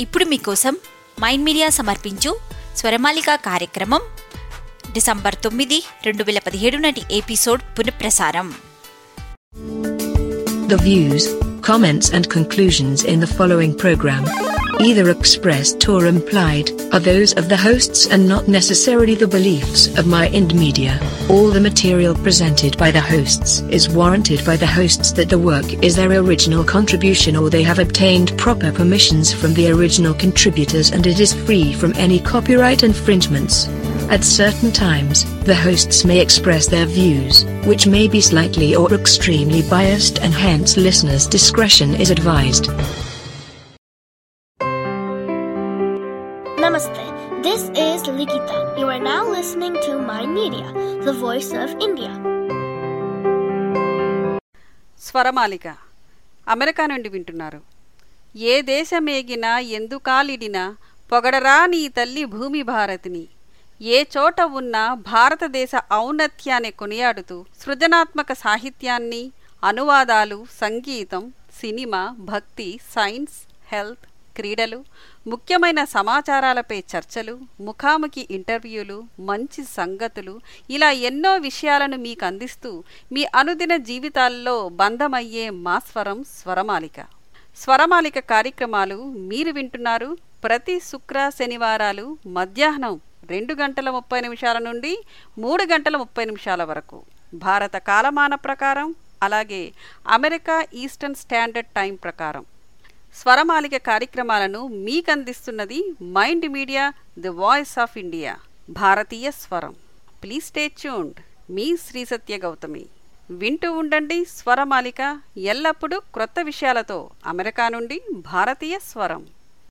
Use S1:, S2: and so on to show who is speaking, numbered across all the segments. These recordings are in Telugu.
S1: ఇప్పుడు మీకోసం మైండ్ మీడియా సమర్పించు స్వరమాలిక కార్యక్రమం డిసెంబర్ తొమ్మిది రెండు వేల పదిహేడు నాటి ఎపిసోడ్ పునఃప్రసారం
S2: The views, comments, and conclusions in the following program, either expressed or implied, are those of the hosts and not necessarily the beliefs of My Ind Media. All the material presented by the hosts is warranted by the hosts that the work is their original contribution or they have obtained proper permissions from the original contributors and it is free from any copyright infringements. At certain times, the hosts may express their views, which may be slightly or extremely biased, and hence listeners' discretion is advised.
S3: Namaste. This is Likita. You are now listening to My Media, the voice of India.
S4: Swaramalika America నుండి వింటున్నారు ఏ దేశమేగినా ఎందుకాలిడినా పొగడరా నీ తల్లి భూమి భారతిని ఏ చోట ఉన్నా భారతదేశ ఔన్నత్యాన్ని కొనియాడుతూ సృజనాత్మక సాహిత్యాన్ని అనువాదాలు సంగీతం సినిమా భక్తి సైన్స్ హెల్త్ క్రీడలు ముఖ్యమైన సమాచారాలపై చర్చలు ముఖాముఖి ఇంటర్వ్యూలు మంచి సంగతులు ఇలా ఎన్నో విషయాలను మీకు అందిస్తూ మీ అనుదిన జీవితాల్లో బంధమయ్యే మా స్వరం స్వరమాలిక స్వరమాలిక కార్యక్రమాలు మీరు వింటున్నారు ప్రతి శుక్ర శనివారాలు మధ్యాహ్నం రెండు గంటల ముప్పై నిమిషాల నుండి మూడు గంటల ముప్పై నిమిషాల వరకు భారత కాలమాన ప్రకారం అలాగే అమెరికా ఈస్టర్న్ స్టాండర్డ్ టైం ప్రకారం స్వరమాలిక కార్యక్రమాలను మీకు అందిస్తున్నది mind media the voice of India భారతీయ స్వరం ప్లీజ్ స్టే ట్యూన్డ్ మీ శ్రీ సత్య గౌతమి వింటూ ఉండండి స్వరమాలిక ఎల్లప్పుడూ క్రొత్త విషయాలతో అమెరికా నుండి భారతీయ స్వరం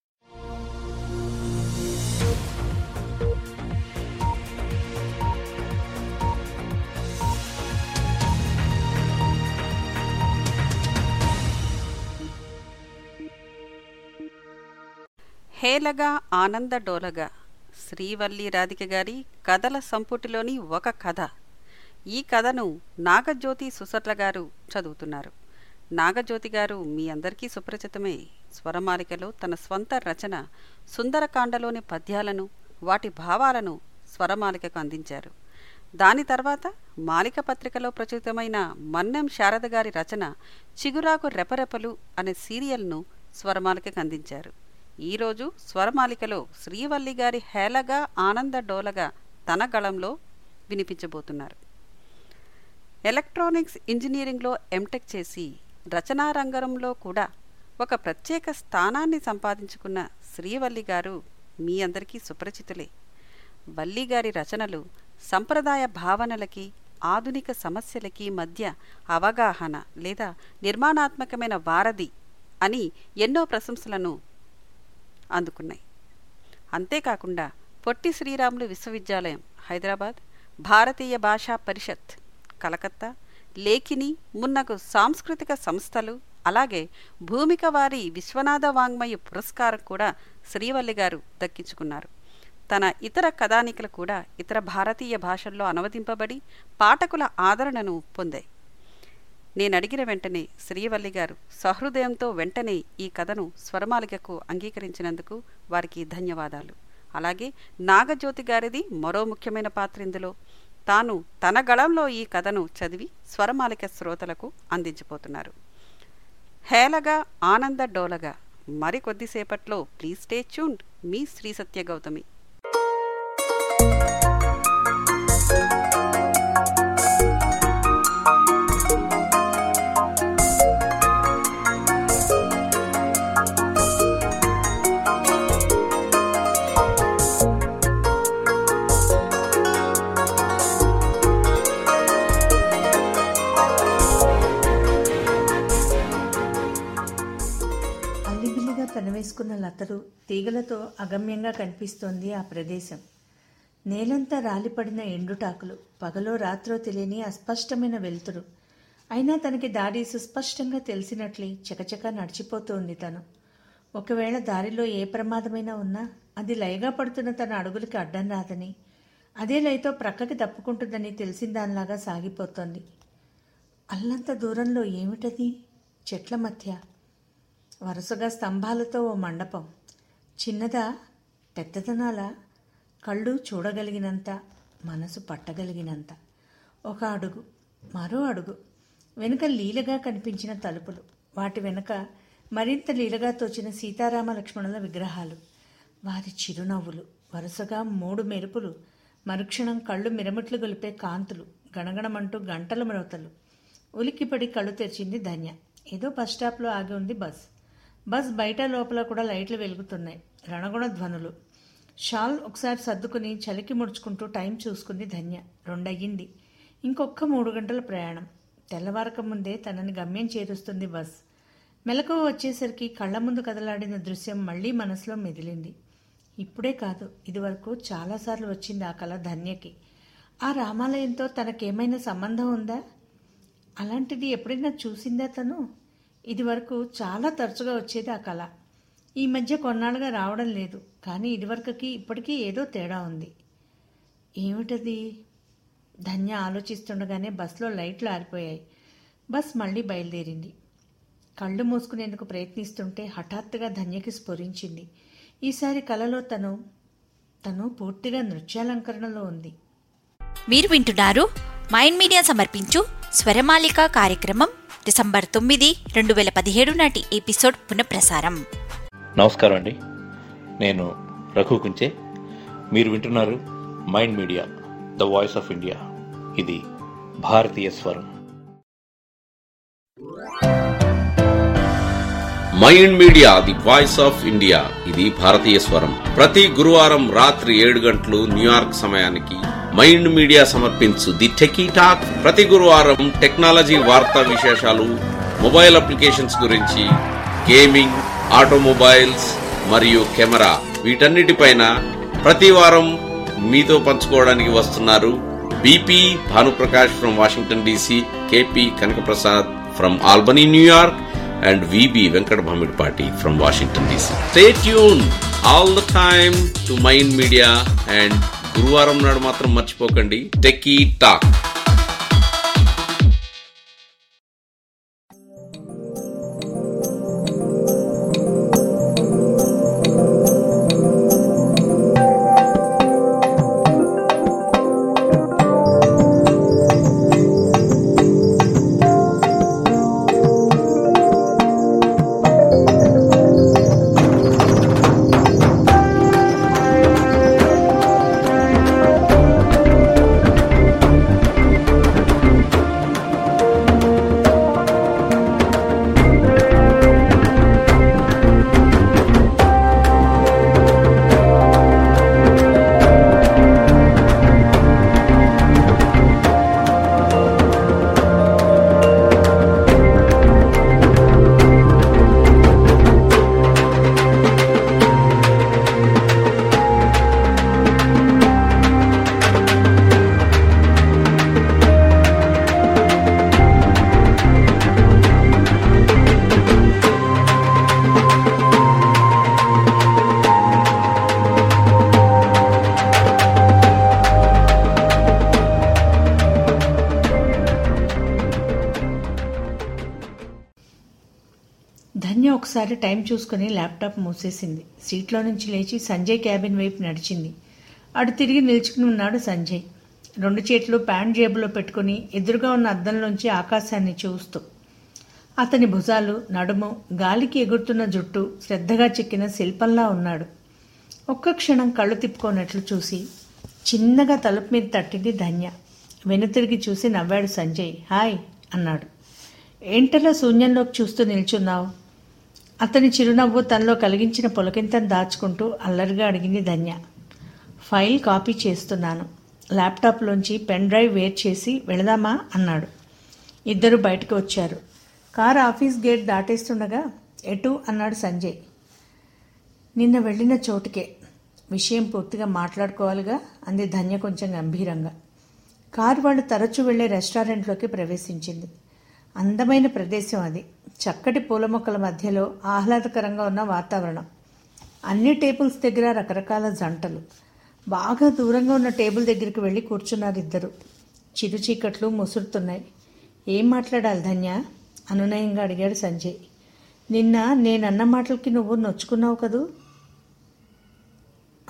S4: హేలగా ఆనంద డోలగా శ్రీవల్లి రాధిక గారి కథల సంపుటిలోని ఒక కథ ఈ కథను నాగజ్యోతి సుసర్ల గారు చదువుతున్నారు నాగజ్యోతి గారు మీ అందరికీ సుపరిచితమే స్వరమాలికలో తన స్వంత రచన సుందరకాండలోని పద్యాలను వాటి భావాలను స్వరమాలికకు అందించారు దాని తర్వాత మాలిక పత్రికలో ప్రచురితమైన మన్నెం శారద గారి రచన చిగురాకు రెపరెపలు అనే సీరియల్ను స్వరమాలికకు అందించారు ఈరోజు స్వరమాలికలో శ్రీవల్లి గారి హేళగా ఆనంద డోలగా తన గళంలో వినిపించబోతున్నారు ఎలక్ట్రానిక్స్ ఇంజనీరింగ్లో ఎంటెక్ చేసి రచనా రంగంలో కూడా ఒక ప్రత్యేక స్థానాన్ని సంపాదించుకున్న శ్రీవల్లి గారు మీ అందరికీ సుపరిచితులే వల్లి గారి రచనలు సంప్రదాయ భావనలకి ఆధునిక సమస్యలకి మధ్య అవగాహన లేదా నిర్మాణాత్మకమైన వారధి అని ఎన్నో ప్రశంసలను అందుకున్నాయి అంతేకాకుండా పొట్టి శ్రీరాములు విశ్వవిద్యాలయం హైదరాబాద్ భారతీయ భాషా పరిషత్ కలకత్తా లేఖిని మున్నగు సాంస్కృతిక సంస్థలు అలాగే భూమిక వారి విశ్వనాథ వాంగ్మయ పురస్కారం కూడా శ్రీవల్లి గారు దక్కించుకున్నారు తన ఇతర కథానికలు కూడా ఇతర భారతీయ భాషల్లో అనువదింపబడి పాఠకుల ఆదరణను పొందాయి నేను అడిగిన వెంటనే శ్రీవల్లి గారు సహృదయంతో వెంటనే ఈ కథను స్వరమాలికకు అంగీకరించినందుకు వారికి ధన్యవాదాలు అలాగే నాగజ్యోతి గారిది మరో ముఖ్యమైన పాత్ర ఇందులో తాను తన గళంలో ఈ కథను చదివి స్వరమాలిక శ్రోతలకు అందించబోతున్నారు హేళగా ఆనంద డోలగా మరి కొద్దిసేపట్లో ప్లీజ్ స్టే ట్యూన్డ్ మీ శ్రీ సత్య గౌతమి
S5: అల్లిబిల్లిగా పెనవేసుకున్న లతలు తీగలతో అగమ్యంగా కనిపిస్తోంది ఆ ప్రదేశం నేలంతా రాలిపడిన ఎండుటాకులు పగలో రాత్రో తెలియని అస్పష్టమైన వెలుతురు అయినా తనకి దారి సుస్పష్టంగా తెలిసినట్లే చకచక నడిచిపోతోంది తను ఒకవేళ దారిలో ఏ ప్రమాదమైనా ఉన్నా అది లయగా పడుతున్న తన అడుగులకి అడ్డం రాదని అదే లయతో ప్రక్కకి తప్పుకుంటుందని తెలిసిన దానిలాగా సాగిపోతోంది అల్లంత దూరంలో ఏమిటది చెట్ల మధ్య వరుసగా స్తంభాలతో ఓ మండపం చిన్నదా పెద్దదనాల కళ్ళు చూడగలిగినంత మనసు పట్టగలిగినంత ఒక అడుగు మరో అడుగు వెనుక లీలగా కనిపించిన తలుపులు వాటి వెనుక మరింత లీలగా తోచిన సీతారామ లక్ష్మణుల విగ్రహాలు వారి చిరునవ్వులు వరుసగా మూడు మెరుపులు మరుక్షణం కళ్ళు మిరమిట్లు గొలిపే కాంతులు గణగణమంటూ గంటల మ్రోతలు ఉలిక్కిపడి కళ్ళు తెరిచింది ధన్య ఏదో బస్ స్టాప్లో ఆగి ఉంది బస్ బస్ బయట లోపల కూడా లైట్లు వెలుగుతున్నాయి రణగుణ ధ్వనులు షాల్ ఒకసారి సర్దుకుని చలికి ముడుచుకుంటూ టైం చూసుకుంది ధన్య రెండయ్యింది ఇంకొక మూడు గంటల ప్రయాణం తెల్లవారక ముందే తనని గమ్యం చేరుస్తుంది బస్ మెలకువ వచ్చేసరికి కళ్ళ ముందు కదలాడిన దృశ్యం మళ్ళీ మనసులో మెదిలింది ఇప్పుడే కాదు ఇదివరకు చాలాసార్లు వచ్చింది ఆ కళ ధన్యకి ఆ రామాలయంతో తనకేమైనా సంబంధం ఉందా అలాంటిది ఎప్పుడైనా చూసిందా తను ఇదివరకు చాలా తరచుగా వచ్చేది ఆ కళ ఈ మధ్య కొన్నాళ్ళుగా రావడం లేదు కానీ ఇదివరకుకి ఇప్పటికీ ఏదో తేడా ఉంది ఏమిటది ధన్య ఆలోచిస్తుండగానే బస్సులో లైట్లు ఆరిపోయాయి బస్ మళ్ళీ బయలుదేరింది కళ్ళు మూసుకునేందుకు ప్రయత్నిస్తుంటే హఠాత్తుగా ధన్యకి స్ఫురించింది ఈసారి కలలో తను తను పూర్తిగా నృత్యాలంకరణలో ఉంది
S1: మీరు వింటున్నారు మైండ్ మీడియా సమర్పించు స్వరమాలిక కార్యక్రమం డిసెంబర్ తొమ్మిది రెండు వేల పదిహేడు నాటి ఎపిసోడ్ పునఃప్రసారం
S6: నమస్కారం అండి నేను రఘు కుంచే మీరు వింటున్నారు mind media the voice of India ఇది భారతీయ స్వరం
S7: mind media the voice of India ఇది భారతీయ స్వరం ప్రతి గురువారం రాత్రి ఏడు గంటలు న్యూయార్క్ సమయానికి మైండ్ మీడియా సమర్పించు ది టెకీ టాక్ ప్రతి గురువారం టెక్నాలజీ వార్తా విశేషాలు మొబైల్ అప్లికేషన్స్ గురించి గేమింగ్ ఆటోమొబైల్స్ మరియు కెమెరా వీటన్నిటిపైన ప్రతి వారం మీతో పంచుకోవడానికి వస్తున్నారు BP Bhanuprakash from Washington DC KP Kanakaprasad from Albany New York and VB Venkat Bhamidpati from Washington DC. Stay tuned all the time to Mind Media and గురువారం నాడు మాత్రం మర్చిపోకండి టెక్కీ టాక్
S5: ధన్య ఒకసారి టైం చూసుకుని ల్యాప్టాప్ మూసేసింది సీట్లో నుంచి లేచి సంజయ్ క్యాబిన్ వైపు నడిచింది అటు తిరిగి నిల్చుకుని ఉన్నాడు సంజయ్ రెండు చేతులు ప్యాంట్ జేబులో పెట్టుకుని ఎదురుగా ఉన్న అద్దంలోంచి ఆకాశాన్ని చూస్తూ అతని భుజాలు నడుము గాలికి ఎగురుతున్న జుట్టు శ్రద్ధగా చెక్కిన శిల్పంలా ఉన్నాడు ఒక్క క్షణం కళ్ళు తిప్పుకోనట్లు చూసి చిన్నగా తలుపు మీద తట్టింది ధన్య వెనుతిరిగి చూసి నవ్వాడు సంజయ్ హాయ్ అన్నాడు ఏంటలా శూన్యంలోకి చూస్తూ నిల్చున్నావు అతని చిరునవ్వు తనలో కలిగించిన పొలకింతను దాచుకుంటూ అల్లరిగా అడిగింది ధన్య ఫైల్ కాపీ చేస్తున్నాను ల్యాప్టాప్లోంచి పెన్ డ్రైవ్ వేర్ చేసి వెళదామా అన్నాడు ఇద్దరు బయటకు వచ్చారు కారు ఆఫీస్ గేట్ దాటేస్తుండగా ఎటు అన్నాడు సంజయ్ నిన్న వెళ్ళిన చోటుకే విషయం పూర్తిగా మాట్లాడుకోవాలిగా అంది ధన్య కొంచెం గంభీరంగా కారు వాళ్ళు తరచూ వెళ్లే రెస్టారెంట్లోకి ప్రవేశించింది అందమైన ప్రదేశం అది చక్కటి పూల మొక్కల మధ్యలో ఆహ్లాదకరంగా ఉన్న వాతావరణం అన్ని టేబుల్స్ దగ్గర రకరకాల జంటలు బాగా దూరంగా ఉన్న టేబుల్ దగ్గరికి వెళ్ళి కూర్చున్నారు ఇద్దరు చిరు చీకట్లు ముసురుతున్నాయి ఏం మాట్లాడాలి ధన్య అనునయంగా అడిగాడు సంజయ్ నిన్న నేనన్న మాటలకి నువ్వు నొచ్చుకున్నావు కదూ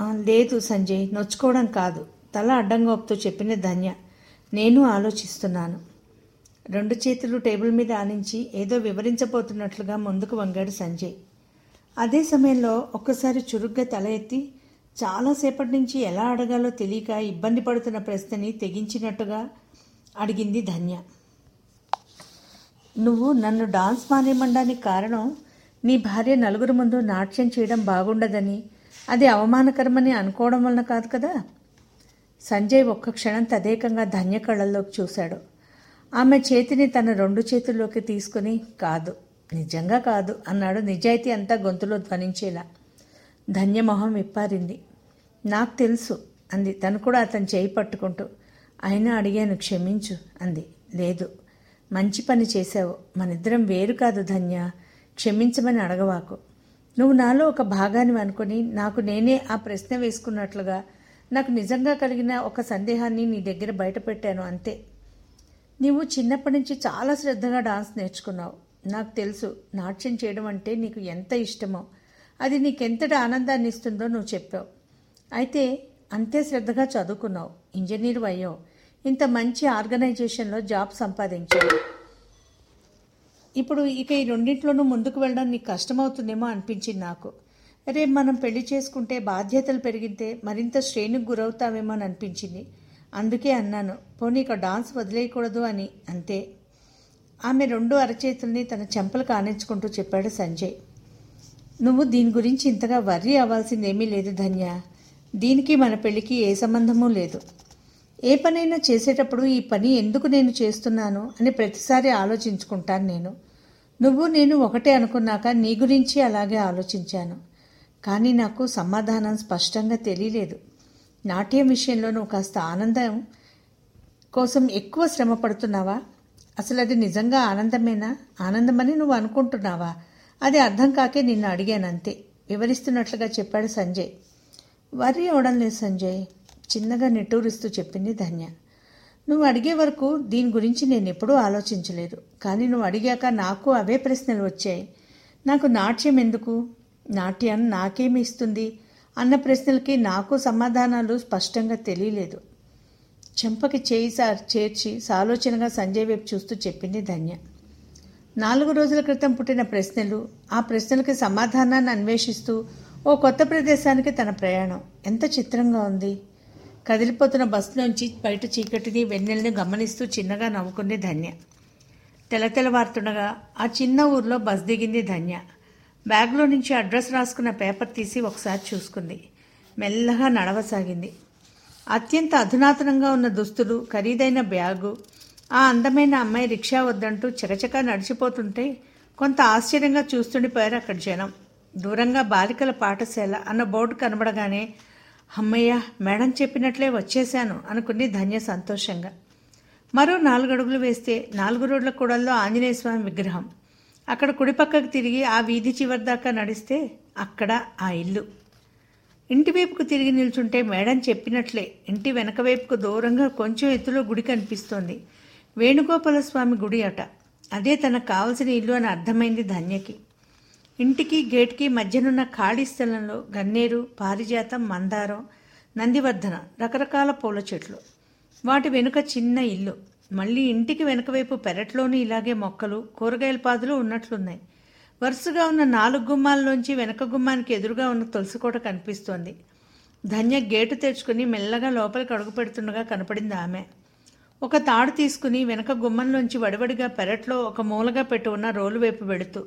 S5: "ఆ, లేదు సంజయ్ నొచ్చుకోవడం కాదు తల అడ్డంగా ఒప్పుతూ చెప్పిన ధన్య నేను ఆలోచిస్తున్నాను రెండు చేతులు టేబుల్ మీద ఆనించి ఏదో వివరించబోతున్నట్లుగా ముందుకు వంగాడు సంజయ్ అదే సమయంలో ఒక్కసారి చురుగ్గా తల ఎత్తి చాలాసేపటి నుంచి ఎలా అడగాలో తెలియక ఇబ్బంది పడుతున్న ప్రశ్నని తెగించినట్టుగా అడిగింది ధన్య నువ్వు నన్ను డాన్స్ మానేయమండానికి కారణం నీ భార్య నలుగురు ముందు నాట్యం చేయడం బాగుండదని అది అవమానకరమని అనుకోవడం వలన కాదు కదా సంజయ్ ఒక్క క్షణం తదేకంగా ధన్య కళ్ళల్లోకి చూశాడు ఆమె చేతిని తన రెండు చేతుల్లోకి తీసుకుని కాదు నిజంగా కాదు అన్నాడు నిజాయితీ అంతా గొంతులో ధ్వనించేలా ధన్యమొహం విప్పారింది నాకు తెలుసు అంది తను కూడా అతను చేయి పట్టుకుంటూ అయినా అడిగాను క్షమించు అంది లేదు మంచి పని చేశావు మనిద్దరం వేరు కాదు ధన్య క్షమించమని అడగవాకు నువ్వు నాలో ఒక భాగాన్ని అనుకుని నాకు నేనే ఆ ప్రశ్న వేసుకున్నట్లుగా నాకు నిజంగా కలిగిన ఒక సందేహాన్ని నీ దగ్గర బయటపెట్టాను అంతే నీవు చిన్నప్పటి నుంచి చాలా శ్రద్ధగా డాన్స్ నేర్చుకున్నావు నాకు తెలుసు నాట్యం చేయడం అంటే నీకు ఎంత ఇష్టమో అది నీకెంతటి ఆనందాన్ని ఇస్తుందో నువ్వు చెప్పావు అయితే అంతే శ్రద్ధగా చదువుకున్నావు ఇంజనీర్ అయ్యావు ఇంత మంచి ఆర్గనైజేషన్లో జాబ్ సంపాదించావు ఇప్పుడు ఇక ఈ రెండింటిలోనూ ముందుకు వెళ్ళడం నీకు కష్టమవుతుందేమో అనిపించింది నాకు రేపు మనం పెళ్లి చేసుకుంటే బాధ్యతలు పెరిగితే మరింత శ్రేణికి గురవుతావేమో అని అనిపించింది అందుకే అన్నాను పోనీ ఇక డాన్స్ వదిలేయకూడదు అని అంతే ఆమె రెండు అరచేతుల్ని తన చెంపలు కానించుకుంటూ చెప్పాడు సంజయ్ నువ్వు దీని గురించి ఇంతగా వర్రీ అవ్వాల్సిందేమీ లేదు ధన్య దీనికి మన పెళ్లికి ఏ సంబంధమూ లేదు ఏ పనైనా చేసేటప్పుడు ఈ పని ఎందుకు నేను చేస్తున్నాను అని ప్రతిసారి ఆలోచించుకుంటాను నేను నువ్వు నేను ఒకటే అనుకున్నాక నీ గురించి అలాగే ఆలోచించాను కానీ నాకు సమాధానం స్పష్టంగా తెలియలేదు నాట్యం విషయంలో నువ్వు కాస్త ఆనందం కోసం ఎక్కువ శ్రమ పడుతున్నావా అసలు అది నిజంగా ఆనందమేనా ఆనందమని నువ్వు అనుకుంటున్నావా అది అర్థం కాకే నిన్ను అడిగాను అంతే వివరిస్తున్నట్లుగా చెప్పాడు సంజయ్ వర్రీ అవడం లేదు సంజయ్ చిన్నగా నిట్టూరిస్తూ చెప్పింది ధన్య నువ్వు అడిగే వరకు దీని గురించి నేను ఎప్పుడూ ఆలోచించలేదు కానీ నువ్వు అడిగాక నాకు అవే ప్రశ్నలు వచ్చాయి నాకు నాట్యం ఎందుకు నాట్యం నాకేమి ఇస్తుంది అన్న ప్రశ్నలకి నాకు సమాధానాలు స్పష్టంగా తెలియలేదు చెంపకి చేయి సార్ చేర్చి సాలోచనగా సంజయ్ వైపు చూస్తూ చెప్పింది ధన్య నాలుగు రోజుల క్రితం పుట్టిన ప్రశ్నలు ఆ ప్రశ్నలకి సమాధానాన్ని అన్వేషిస్తూ ఓ కొత్త ప్రదేశానికి తన ప్రయాణం ఎంత చిత్రంగా ఉంది కదిలిపోతున్న బస్సులోంచి బయట చీకటిని వెన్నెల్ని గమనిస్తూ చిన్నగా నవ్వుకుంది ధన్య తెలతెలవారుతుండగా ఆ చిన్న ఊర్లో బస్ దిగింది ధన్య బ్యాగ్లో నుంచి అడ్రస్ రాసుకున్న పేపర్ తీసి ఒకసారి చూసుకుంది మెల్లగా నడవసాగింది అత్యంత అధునాతనంగా ఉన్న దుస్తులు ఖరీదైన బ్యాగు ఆ అందమైన అమ్మాయి రిక్షా వద్దంటూ చకచకా నడిచిపోతుంటే కొంత ఆశ్చర్యంగా చూస్తుండిపోయారు అక్కడ జనం దూరంగా బాలికల పాఠశాల అన్న బోర్డు కనబడగానే అమ్మయ్య మేడం చెప్పినట్లే వచ్చేశాను అనుకుంది ధన్య సంతోషంగా మరో నాలుగు అడుగులు వేస్తే నాలుగు రోడ్ల కూడల్లో ఆంజనేయ స్వామి విగ్రహం అక్కడ కుడిపక్కకు తిరిగి ఆ వీధి చివరి దాకా నడిస్తే అక్కడ ఆ ఇల్లు ఇంటి వైపుకు తిరిగి నిల్చుంటే మేడం చెప్పినట్లే ఇంటి వెనక వైపుకు దూరంగా కొంచెం ఎత్తులో గుడి కనిపిస్తోంది వేణుగోపాల స్వామి గుడి అట అదే తనకు కావలసిన ఇల్లు అని అర్థమైంది ధన్యకి ఇంటికి గేట్కి మధ్యనున్న ఖాళీ స్థలంలో గన్నేరు పారిజాతం మందారం నందివర్ధన రకరకాల పూల చెట్లు వాటి వెనుక చిన్న ఇల్లు మళ్ళీ ఇంటికి వెనుక వైపు పెరట్లోనూ ఇలాగే మొక్కలు కూరగాయల పాదులు ఉన్నట్లున్నాయి వరుసగా ఉన్న నాలుగు గుమ్మాల్లోంచి వెనక గుమ్మానికి ఎదురుగా ఉన్న తులసి కోట కనిపిస్తోంది ధన్య గేటు తెరుచుకుని మెల్లగా లోపలికి అడుగు పెడుతుండగా కనపడింది ఆమె ఒక తాడు తీసుకుని వెనక గుమ్మంలోంచి వడివడిగా పెరట్లో ఒక మూలగా పెట్టి ఉన్న రోలు వైపు వెడుతూ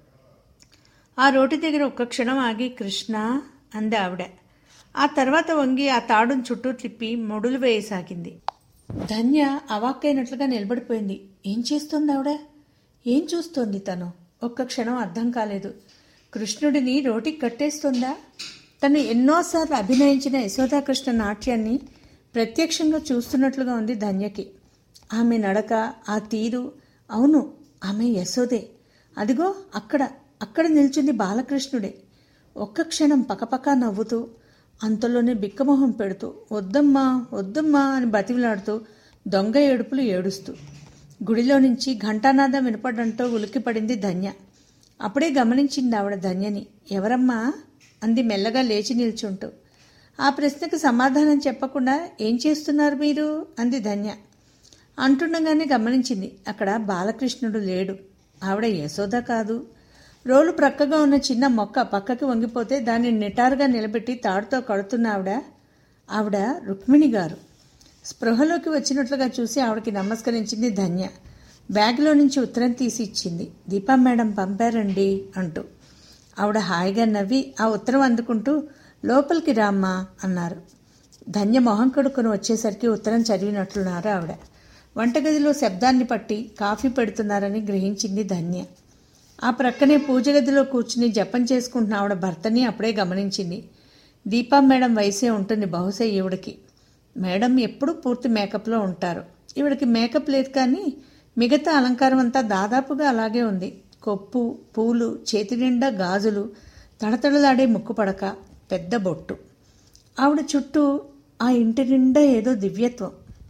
S5: ఆ రోటి దగ్గర ఒక్క క్షణం ఆగి కృష్ణ అంది ఆవిడ ఆ తర్వాత వంగి ఆ తాడును చుట్టూ తిప్పి ముడులు వేయసాగింది ధన్య అవాక్కైనట్లుగా నిలబడిపోయింది ఏం చేస్తోంది ఆవిడ ఏం చూస్తోంది తను ఒక్క క్షణం అర్థం కాలేదు కృష్ణుడిని రోటికి కట్టేస్తుందా తను ఎన్నోసార్లు అభినయించిన యశోదాకృష్ణ నాట్యాన్ని ప్రత్యక్షంగా చూస్తున్నట్లుగా ఉంది ధన్యకి ఆమె నడక ఆ తీరు అవును ఆమె యశోదే అదిగో అక్కడ అక్కడ నిల్చుంది బాలకృష్ణుడే ఒక్క క్షణం పకపక నవ్వుతూ అంతలోనే బిక్కమొహం పెడుతూ వద్దమ్మా వద్దమ్మా అని బతిమిలాడుతూ దొంగ ఏడుపులు ఏడుస్తూ గుడిలో నుంచి ఘంటానాదం వినపడంతో ఉలిక్కిపడింది ధన్య అప్పుడే గమనించింది ఆవిడ ధన్యని ఎవరమ్మా అంది మెల్లగా లేచి నిల్చుంటూ ఆ ప్రశ్నకు సమాధానం చెప్పకుండా ఏం చేస్తున్నారు మీరు అంది ధన్య అంటుండగానే గమనించింది అక్కడ బాలకృష్ణుడు లేడు ఆవిడ యశోద కాదు రోలు ప్రక్కగా ఉన్న చిన్న మొక్క పక్కకి వంగిపోతే దాన్ని నిటారుగా నిలబెట్టి తాడుతో కడుతున్న ఆవిడ ఆవిడ రుక్మిణి గారు స్పృహలోకి వచ్చినట్లుగా చూసి ఆవిడకి నమస్కరించింది ధన్య బ్యాగ్లో నుంచి ఉత్తరం తీసి ఇచ్చింది దీపా మేడం పంపారండి అంటూ ఆవిడ హాయిగా నవ్వి ఆ ఉత్తరం అందుకుంటూ లోపలికి రామ్మా అన్నారు ధన్య మొహం కడుక్కొని వచ్చేసరికి ఉత్తరం చదివినట్లున్నారు ఆవిడ వంటగదిలో శబ్దాన్ని పట్టి కాఫీ పెడుతున్నారని గ్రహించింది ధన్య ఆ ప్రక్కనే పూజ గదిలో కూర్చుని జపం చేసుకుంటున్న ఆవిడ భర్తని అప్పుడే గమనించింది దీపా మేడం వయసే ఉంటుంది బహుశా ఈవిడకి మేడం ఎప్పుడూ పూర్తి మేకప్లో ఉంటారు ఈవిడకి మేకప్ లేదు కానీ మిగతా అలంకారం అంతా దాదాపుగా అలాగే ఉంది కొప్పు పూలు చేతి నిండా గాజులు తడతడలాడే ముక్కు పడక పెద్ద బొట్టు ఆవిడ చుట్టూ ఆ ఇంటి నిండా ఏదో దివ్యత్వం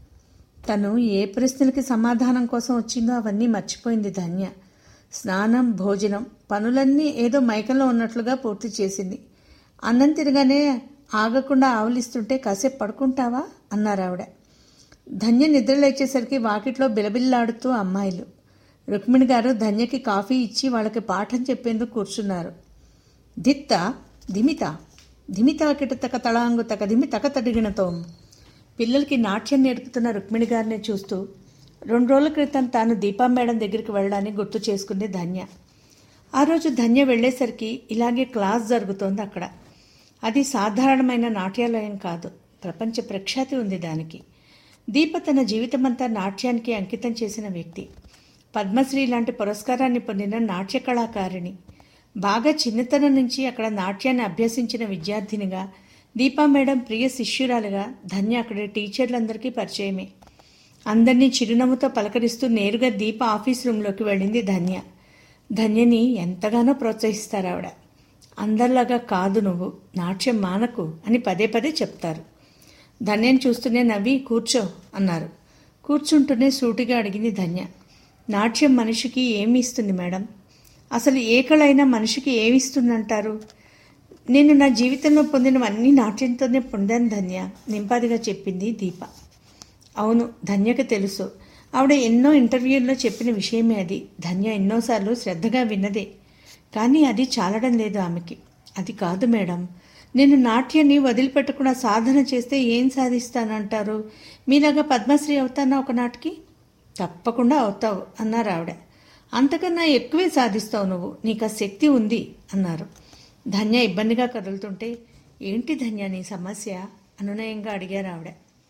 S5: తను ఏ ప్రశ్నలకి సమాధానం కోసం వచ్చిందో అవన్నీ మర్చిపోయింది ధన్య స్నానం భోజనం పనులన్నీ ఏదో మైకంలో ఉన్నట్లుగా పూర్తి చేసింది అన్నం తిరగానే ఆగకుండా ఆవలిస్తుంటే కాసేపు పడుకుంటావా అన్నారు ఆవిడ ధన్య నిద్రలేచేసరికి వాకిట్లో బిలబిల్లాడుతూ అమ్మాయిలు రుక్మిణి గారు ధన్యకి కాఫీ ఇచ్చి వాళ్ళకి పాఠం చెప్పేందుకు కూర్చున్నారు దిత్త ధిమిత ధిమిత కిటతక తళాంగు తక ధిమి తక తడిగినతోం పిల్లలకి నాట్యం నేర్పుతున్న రుక్మిణి గారిని చూస్తూ రెండు రోజుల క్రితం తాను దీపా మేడం దగ్గరికి వెళ్ళడాన్ని గుర్తు చేసుకుంది ధన్య ఆ రోజు ధన్య వెళ్ళేసరికి ఇలాగే క్లాస్ జరుగుతోంది అక్కడ అది సాధారణమైన నాట్యాలయం కాదు ప్రపంచ ప్రఖ్యాతి ఉంది దానికి దీప తన జీవితమంతా నాట్యానికి అంకితం చేసిన వ్యక్తి పద్మశ్రీ లాంటి పురస్కారాన్ని పొందిన నాట్య కళాకారిణి బాగా చిన్నతనం నుంచి అక్కడ నాట్యాన్ని అభ్యసించిన విద్యార్థినిగా దీపా మేడం ప్రియ శిష్యురాలుగా ధన్య అక్కడి టీచర్లందరికీ పరిచయమే అందరినీ చిరునవ్వుతో పలకరిస్తూ నేరుగా దీప ఆఫీస్ రూమ్లోకి వెళ్ళింది ధన్య ధన్యని ఎంతగానో ప్రోత్సహిస్తారు ఆవిడ అందరిలాగా కాదు నువ్వు నాట్యం మానకు అని పదే పదే చెప్తారు ధన్యని చూస్తూనే నవ్వి కూర్చో అన్నారు కూర్చుంటూనే సూటిగా అడిగింది ధన్య నాట్యం మనిషికి ఏమి ఇస్తుంది మేడం అసలు ఏ కళ అయినా మనిషికి ఏమి ఇస్తుందంటారు నేను నా జీవితంలో పొందినవన్నీ నాట్యంతోనే పొందాను ధన్య నింపాదిగా చెప్పింది దీప అవును ధన్యకు తెలుసు ఆవిడ ఎన్నో ఇంటర్వ్యూల్లో చెప్పిన విషయమే అది ధన్య ఎన్నోసార్లు శ్రద్ధగా విన్నదే కానీ అది చాలడం లేదు ఆమెకి అది కాదు మేడం నేను నాట్యాన్ని వదిలిపెట్టకుండా సాధన చేస్తే ఏం సాధిస్తానంటారు మీలాగా పద్మశ్రీ అవుతానా ఒకనాటికి తప్పకుండా అవుతావు అన్నారు ఆవిడ అంతకన్నా ఎక్కువే సాధిస్తావు నువ్వు నీకు ఆ శక్తి ఉంది అన్నారు ధన్య ఇబ్బందిగా కదులుతుంటే ఏంటి ధన్య నీ సమస్య అనునయంగా అడిగారు ఆవిడ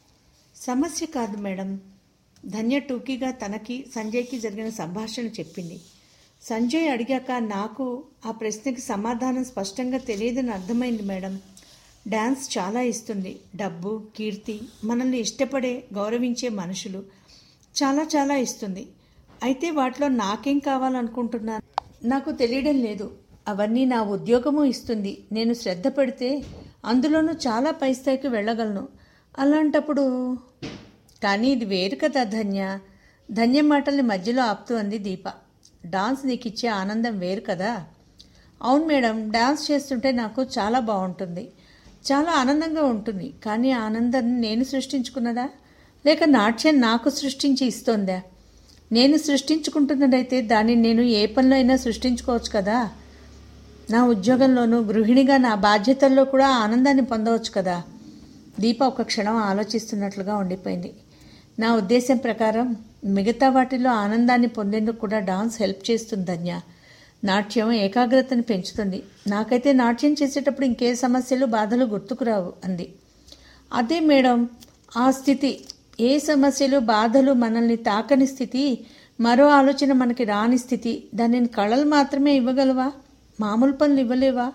S5: సమస్య కాదు మేడం ధన్య టూకీగా తనకి సంజయ్కి జరిగిన సంభాషణ చెప్పింది సంజయ్ అడిగాక నాకు ఆ ప్రశ్నకి సమాధానం స్పష్టంగా తెలియదని అర్థమైంది మేడం డ్యాన్స్ చాలా ఇస్తుంది డబ్బు కీర్తి మనల్ని ఇష్టపడే గౌరవించే మనుషులు చాలా చాలా ఇస్తుంది అయితే వాటిలో నాకేం కావాలనుకుంటున్నాను నాకు తెలియడం లేదు అవన్నీ నా ఉద్యోగము ఇస్తుంది నేను శ్రద్ధ పెడితే అందులోనూ చాలా పై స్థాయికి వెళ్ళగలను అలాంటప్పుడు కానీ ఇది వేరు కదా ధన్య ధన్య మాటల్ని మధ్యలో ఆపుతూ అంది దీప డాన్స్ నీకు ఇచ్చే ఆనందం వేరు కదా అవును మేడం డాన్స్ చేస్తుంటే నాకు చాలా బాగుంటుంది చాలా ఆనందంగా ఉంటుంది కానీ ఆ ఆనందాన్ని నేను సృష్టించుకున్నదా లేక నాట్యం నాకు సృష్టించి ఇస్తోందా నేను సృష్టించుకుంటున్నదైతే దాన్ని నేను ఏ పనిలో అయినా సృష్టించుకోవచ్చు కదా నా ఉద్యోగంలోనూ గృహిణిగా నా బాధ్యతల్లో కూడా ఆ ఆనందాన్ని పొందవచ్చు కదా దీప ఒక క్షణం ఆలోచిస్తున్నట్లుగా ఉండిపోయింది నా ఉద్దేశం ప్రకారం మిగతా వాటిలో ఆనందాన్ని పొందేందుకు కూడా డాన్స్ హెల్ప్ చేస్తుంది ధన్య నాట్యం ఏకాగ్రతను పెంచుతుంది నాకైతే నాట్యం చేసేటప్పుడు ఇంకే సమస్యలు బాధలు గుర్తుకురావు అంది అదే మేడం ఆ స్థితి ఏ సమస్యలు బాధలు మనల్ని తాకని స్థితి మరో ఆలోచన మనకి రాని స్థితి దానిని కళలు మాత్రమే ఇవ్వగలవా మామూలు పనులు ఇవ్వలేవా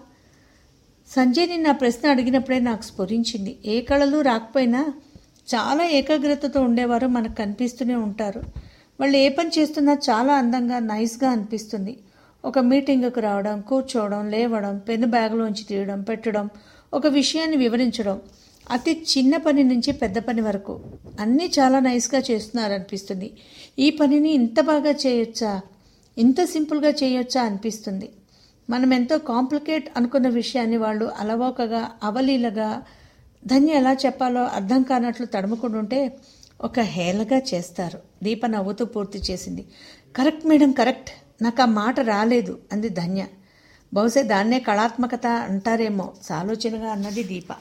S5: సంజయ్ నిన్న ఆ ప్రశ్న అడిగినప్పుడే నాకు స్ఫురించింది ఏ కళలు రాకపోయినా చాలా ఏకాగ్రతతో ఉండేవారు మనకు కనిపిస్తూనే ఉంటారు వాళ్ళు ఏ పని చేస్తున్నా చాలా అందంగా నైస్గా అనిపిస్తుంది ఒక మీటింగ్కు రావడం కూర్చోవడం లేవడం పెన్ను బ్యాగ్లోంచి తీయడం పెట్టడం ఒక విషయాన్ని వివరించడం అతి చిన్న పని నుంచి పెద్ద పని వరకు అన్నీ చాలా నైస్గా చేస్తున్నారు అనిపిస్తుంది ఈ పనిని ఇంత బాగా చేయొచ్చా ఇంత సింపుల్గా చేయొచ్చా అనిపిస్తుంది మనం ఎంతో కాంప్లికేట్ అనుకున్న విషయాన్ని వాళ్ళు అలవోకగా అవలీలగా ధన్య ఎలా చెప్పాలో అర్థం కానట్లు తడుముకుంటుంటే ఒక హేళగా చేస్తారు దీప నవ్వుతూ పూర్తి చేసింది కరెక్ట్ మేడం కరెక్ట్ నాకు ఆ మాట రాలేదు అంది ధన్య బహుశా దాన్నే కళాత్మకత అంటారేమో సాలోచనగా అన్నది దీప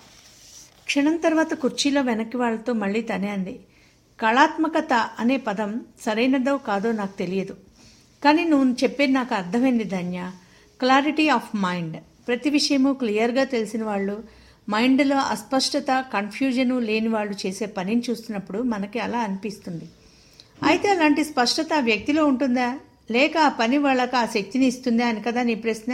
S5: క్షణం తర్వాత కుర్చీలో వెనక్కి వాళ్ళతో మళ్ళీ తనే అంది కళాత్మకత అనే పదం సరైనదో కాదో నాకు తెలియదు కానీ నువ్వు చెప్పేది నాకు అర్థమైంది ధన్య క్లారిటీ ఆఫ్ మైండ్ ప్రతి విషయము క్లియర్గా తెలిసిన వాళ్ళు మైండ్లో అస్పష్టత కన్ఫ్యూజను లేని వాళ్ళు చేసే పనిని చూస్తున్నప్పుడు మనకి అలా అనిపిస్తుంది అయితే అలాంటి స్పష్టత ఆ వ్యక్తిలో ఉంటుందా లేక ఆ పని వాళ్ళకి ఆ శక్తిని ఇస్తుందా అని కదా నీ ప్రశ్న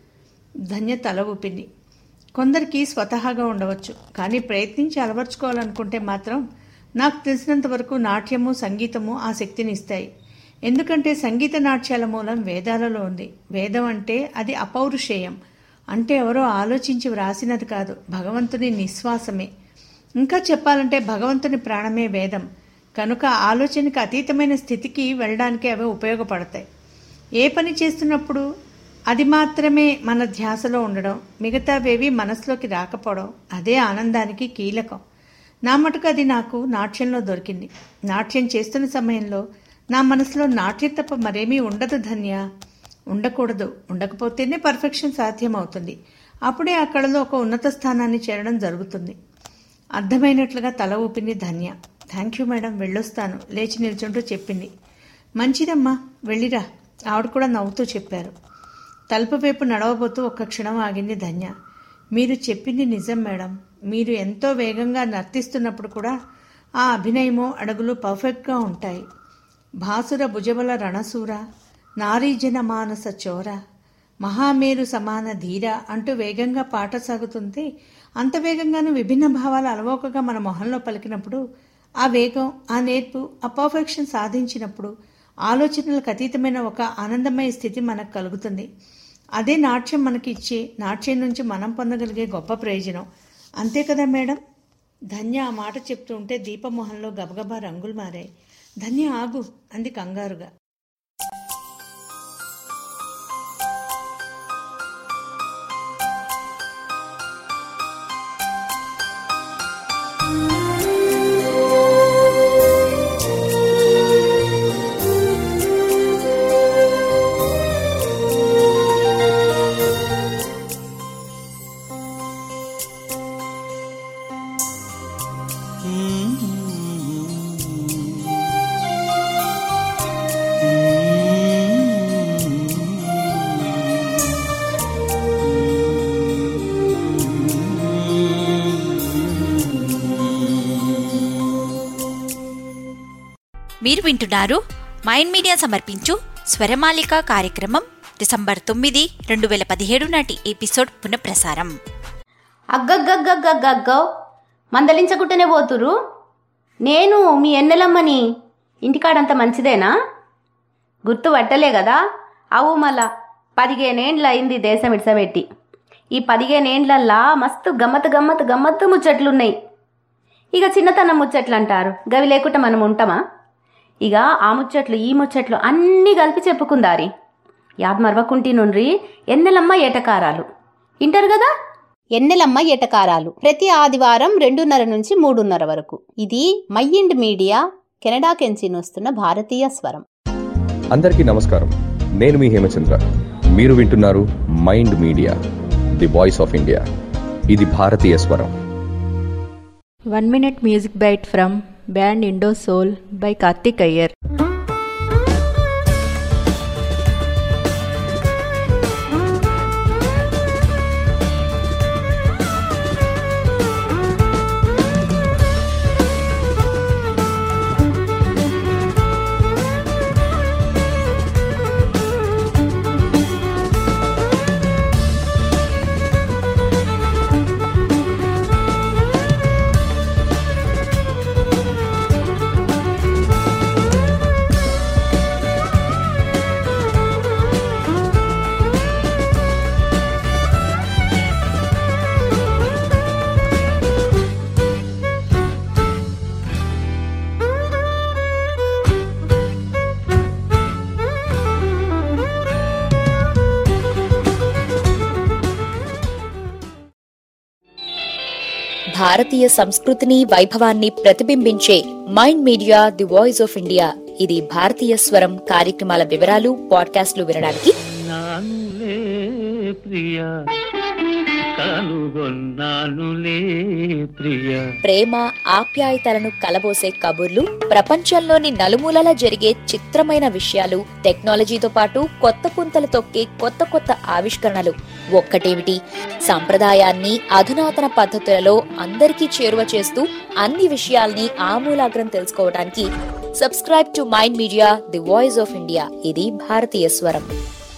S5: ధన్య తల ఊపింది కొందరికి స్వతహాగా ఉండవచ్చు కానీ ప్రయత్నించి అలవర్చుకోవాలనుకుంటే మాత్రం నాకు తెలిసినంత వరకు నాట్యము సంగీతము ఆ శక్తిని ఇస్తాయి ఎందుకంటే సంగీత నాట్యాల మూలం వేదాలలో ఉంది వేదం అంటే అది అపౌరుషేయం అంటే ఎవరో ఆలోచించి వ్రాసినది కాదు భగవంతుని నిశ్వాసమే ఇంకా చెప్పాలంటే భగవంతుని ప్రాణమే వేదం కనుక ఆలోచనకి అతీతమైన స్థితికి వెళ్ళడానికి అవి ఉపయోగపడతాయి ఏ పని చేస్తున్నప్పుడు అది మాత్రమే మన ధ్యాసలో ఉండడం మిగతావేవి మనసులోకి రాకపోవడం అదే ఆనందానికి కీలకం నా మటుకు అది నాకు నాట్యంలో దొరికింది నాట్యం చేస్తున్న సమయంలో నా మనసులో నాట్యం తప్ప మరేమీ ఉండదు ధన్య ఉండకూడదు ఉండకపోతేనే పర్ఫెక్షన్ సాధ్యమవుతుంది అప్పుడే ఆ కళలో ఒక ఉన్నత స్థానాన్ని చేరడం జరుగుతుంది అర్థమైనట్లుగా తల ఊపింది ధన్య థ్యాంక్ యూ మేడం వెళ్ళొస్తాను లేచి నిల్చుంటూ చెప్పింది మంచిదమ్మా వెళ్ళిరా ఆవిడ కూడా నవ్వుతూ చెప్పారు తలుపు వైపు నడవబోతూ ఒక్క క్షణం ఆగింది ధన్య మీరు చెప్పింది నిజం మేడం మీరు ఎంతో వేగంగా నర్తిస్తున్నప్పుడు కూడా ఆ అభినయము అడుగులు పర్ఫెక్ట్గా ఉంటాయి భాసుర భుజబల రణసూర నారీజన మానస చోర మహామేరు సమాన ధీర అంటూ వేగంగా పాట సాగుతుంది అంత వేగంగానూ విభిన్న భావాలు అలవోకగా మన మొహంలో పలికినప్పుడు ఆ వేగం ఆ నేర్పు ఆ పర్ఫెక్షన్ సాధించినప్పుడు ఆలోచనలకు అతీతమైన ఒక ఆనందమయ స్థితి మనకు కలుగుతుంది అదే నాట్యం మనకి ఇచ్చే నాట్యం నుంచి మనం పొందగలిగే గొప్ప ప్రయోజనం అంతే కదా మేడం ధన్య ఆ మాట చెప్తూ ఉంటే దీపమోహంలో గబగబా రంగులు మారాయి ధన్య ఆగు అంది కంగారుగా
S1: మీరు వింటున్నారు మైండ్ మీడియా సమర్పించు స్వరమాలిక కార్యక్రమం డిసెంబర్ తొమ్మిది రెండు వేల పదిహేడు నాటి ఎపిసోడ్ పునఃప్రసారం
S8: అగ్గగ్గగ్గగ్గగ్గో మందలించకుంటేనే పోతురు నేను మీ ఎన్నెలమ్మని ఇంటికాడంత మంచిదేనా గుర్తు పట్టలే కదా అవు మళ్ళా పదిహేనేండ్ల అయింది దేశం ఇడ్సబెట్టి ఈ పదిహేనేండ్లల్లా మస్తు గమ్మత్ గమ్మత్ గమ్మత్తు ముచ్చట్లున్నాయి ఇక చిన్నతనం ముచ్చట్లు అంటారు గవి లేకుండా మనం ఉంటామా ఇక ఆ ముచ్చట్లు ఈ ముచ్చట్లు అన్నీ కలిపి చెప్పుకుందారి యాద్ మరవకుంటి నుండ్రి ఎన్నెలమ్మ ఏటకారాలు ఇంటారు కదా ఎన్నెలమ్మ ఏటకారాలు ప్రతి ఆదివారం రెండున్నర నుంచి మూడున్నర వరకు ఇది మైండ్ మీడియా కెనడా కెంచి వస్తున్న భారతీయ స్వరం
S9: అందరికీ నమస్కారం నేను మీ హేమచంద్ర మీరు వింటున్నారు mind media the voice of India ఇది భారతీయ స్వరం
S10: One minute music bite from band Indo Soul by Karthik Iyer.
S11: భారతీయ సంస్కృతిని వైభవాన్ని ప్రతిబింబించే mind media the voice of India ఇది భారతీయ స్వరం కార్యక్రమాల వివరాలు పాడ్కాస్ట్లు వినడానికి
S12: నానులే ప్రియ కనుగొన్నానులే ప్రియ
S11: ప్రేమ ఆప్యాయతలను కలబోసే కబుర్లు ప్రపంచంలోని నలుమూలలా జరిగే చిత్రమైన విషయాలు టెక్నాలజీతో పాటు కొత్త పుంతలు తొక్కే కొత్త కొత్త ఆవిష్కరణలు ఒక్కటేమిటి సంప్రదాయాన్ని అధునాతన పద్ధతులలో అందరికీ చేరువ చేస్తూ అన్ని విషయాల్ని ఆమూలాగ్రం తెలుసుకోవడానికి subscribe to mind media the voice of India ఇది భారతీయ స్వరం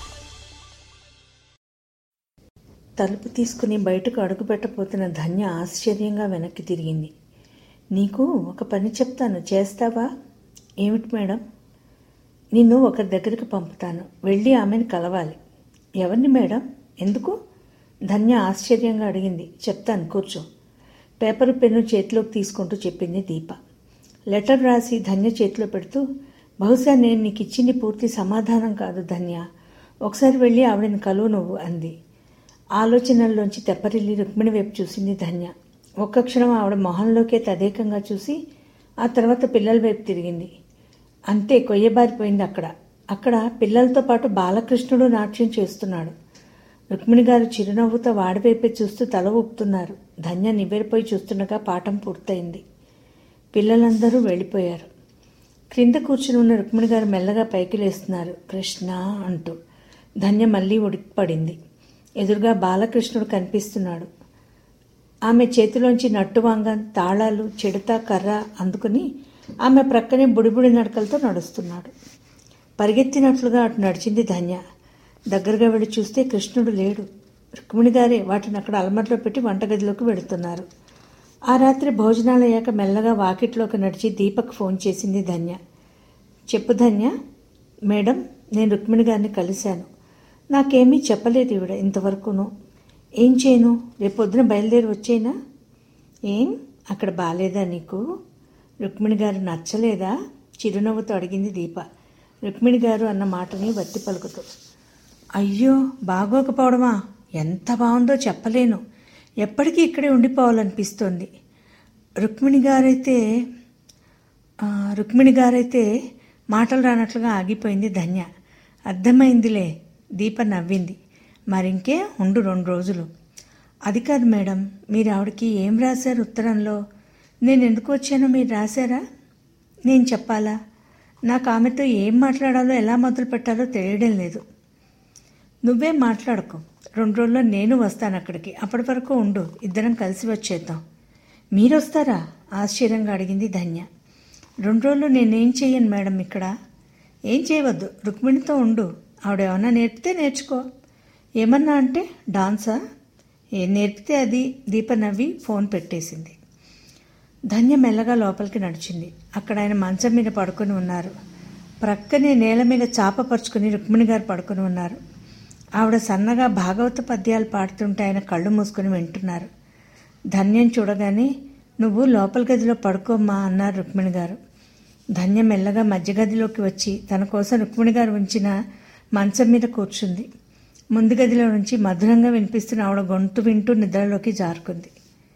S5: తలుపు తీసుకుని బయటకు అడుగుపెట్టబోతున్న ధన్య ఆశ్చర్యంగా వెనక్కి తిరిగింది నీకు ఒక పని చెప్తాను చేస్తావా ఏమిటి మేడం నిన్ను ఒకరి దగ్గరికి పంపుతాను వెళ్ళి ఆమెను కలవాలి ఎవరిని మేడం ఎందుకు ధన్య ఆశ్చర్యంగా అడిగింది చెప్తాను కూర్చో పేపరు పెన్ను చేతిలోకి తీసుకుంటూ చెప్పింది దీప లెటర్ రాసి ధన్య చేతిలో పెడుతూ బహుశా నేను నీకు ఇచ్చింది పూర్తి సమాధానం కాదు ధన్య ఒకసారి వెళ్ళి ఆవిడని కలువు నువ్వు అంది ఆలోచనల్లోంచి తెప్పరిల్లి రుక్మిణి వైపు చూసింది ధన్య ఒక్క క్షణం ఆవిడ మొహంలోకే తదేకంగా చూసి ఆ తర్వాత పిల్లల వైపు తిరిగింది అంతే కొయ్యబారిపోయింది అక్కడ అక్కడ పిల్లలతో పాటు బాలకృష్ణుడు నాట్యం చేస్తున్నాడు రుక్మిణి గారు చిరునవ్వుతో వాడివైపే చూస్తూ తల ఊపుతున్నారు ధన్య నివ్వెరపోయి చూస్తుండగా పాఠం పూర్తయింది పిల్లలందరూ వెళ్ళిపోయారు క్రింద కూర్చుని ఉన్న రుక్మిణి గారు మెల్లగా పైకి లేస్తున్నారు కృష్ణ అంటూ ధన్య మళ్ళీ ఉడికిపడింది ఎదురుగా బాలకృష్ణుడు కనిపిస్తున్నాడు ఆమె చేతిలోంచి నట్టువాంగం తాళాలు చెడత కర్ర అందుకుని ఆమె ప్రక్కనే బుడిబుడి నడకలతో నడుస్తున్నాడు పరిగెత్తినట్లుగా అటు నడిచింది ధన్య దగ్గరగా వెళ్ళి చూస్తే కృష్ణుడు లేడు రుక్మిణి గారే వాటిని అక్కడ అలమట్లో పెట్టి వంటగదిలోకి వెళుతున్నారు ఆ రాత్రి భోజనాలయ్యాక మెల్లగా వాకిట్లోకి నడిచి దీపక్ ఫోన్ చేసింది ధన్య చెప్పు ధన్య మేడం నేను రుక్మిణి గారిని కలిశాను నాకేమీ చెప్పలేదు ఈవిడ ఇంతవరకును ఏం చేయను రేపొద్దున బయలుదేరి వచ్చేనా ఏం అక్కడ బాలేదా నీకు రుక్మిణి గారు నచ్చలేదా చిరునవ్వుతో అడిగింది దీప రుక్మిణి గారు అన్న మాటని వత్తి పలుకుతూ అయ్యో బాగోకపోవడమా ఎంత బాగుందో చెప్పలేను ఎప్పటికీ ఇక్కడే ఉండిపోవాలనిపిస్తోంది రుక్మిణి గారైతే ఆ, రుక్మిణి గారైతే మాటలు రానట్లుగా ఆగిపోయింది ధన్య అర్థమైందిలే దీప నవ్వింది మరింకే ఉండు రెండు రోజులు అది కాదు మేడం మీరు ఆవిడకి ఏం రాశారు ఉత్తరంలో నేను ఎందుకు వచ్చానో మీరు రాశారా నేను చెప్పాలా నాకు ఆమెతో ఏం మాట్లాడాలో ఎలా మొదలు పెట్టాలో తెలియడం లేదు నువ్వే మాట్లాడకు రెండు రోజుల్లో నేను వస్తాను అక్కడికి అప్పటి వరకు ఉండు ఇద్దరం కలిసి వచ్చేద్దాం మీరు వస్తారా ఆశ్చర్యంగా అడిగింది ధన్య రెండు రోజులు నేనేం చెయ్యను మేడం ఇక్కడ ఏం చేయవద్దు రుక్మిణితో ఉండు ఆవిడ ఏమన్నా నేర్పితే నేర్చుకో ఏమన్నా అంటే డాన్సా ఏం నేర్పితే అది దీప నవ్వి ఫోన్ పెట్టేసింది ధన్య మెల్లగా లోపలికి నడిచింది అక్కడ ఆయన మంచం మీద పడుకొని ఉన్నారు ప్రక్కనే నేల మీద చాప పరుచుకుని రుక్మిణి గారు పడుకొని ఉన్నారు ఆవిడ సన్నగా భాగవత పద్యాలు పాడుతుంటే ఆయన కళ్ళు మూసుకొని వింటున్నారు ధన్యం చూడగానే నువ్వు లోపల గదిలో పడుకోమ్మా అన్నారు రుక్మిణి గారు ధన్య మెల్లగా మధ్య గదిలోకి వచ్చి తన కోసం రుక్మిణి గారు ఉంచిన మంచం మీద కూర్చుంది ముందు గదిలో నుంచి మధురంగా వినిపిస్తున్న ఆవిడ గొంతు వింటూ నిద్రలోకి జారుకుంది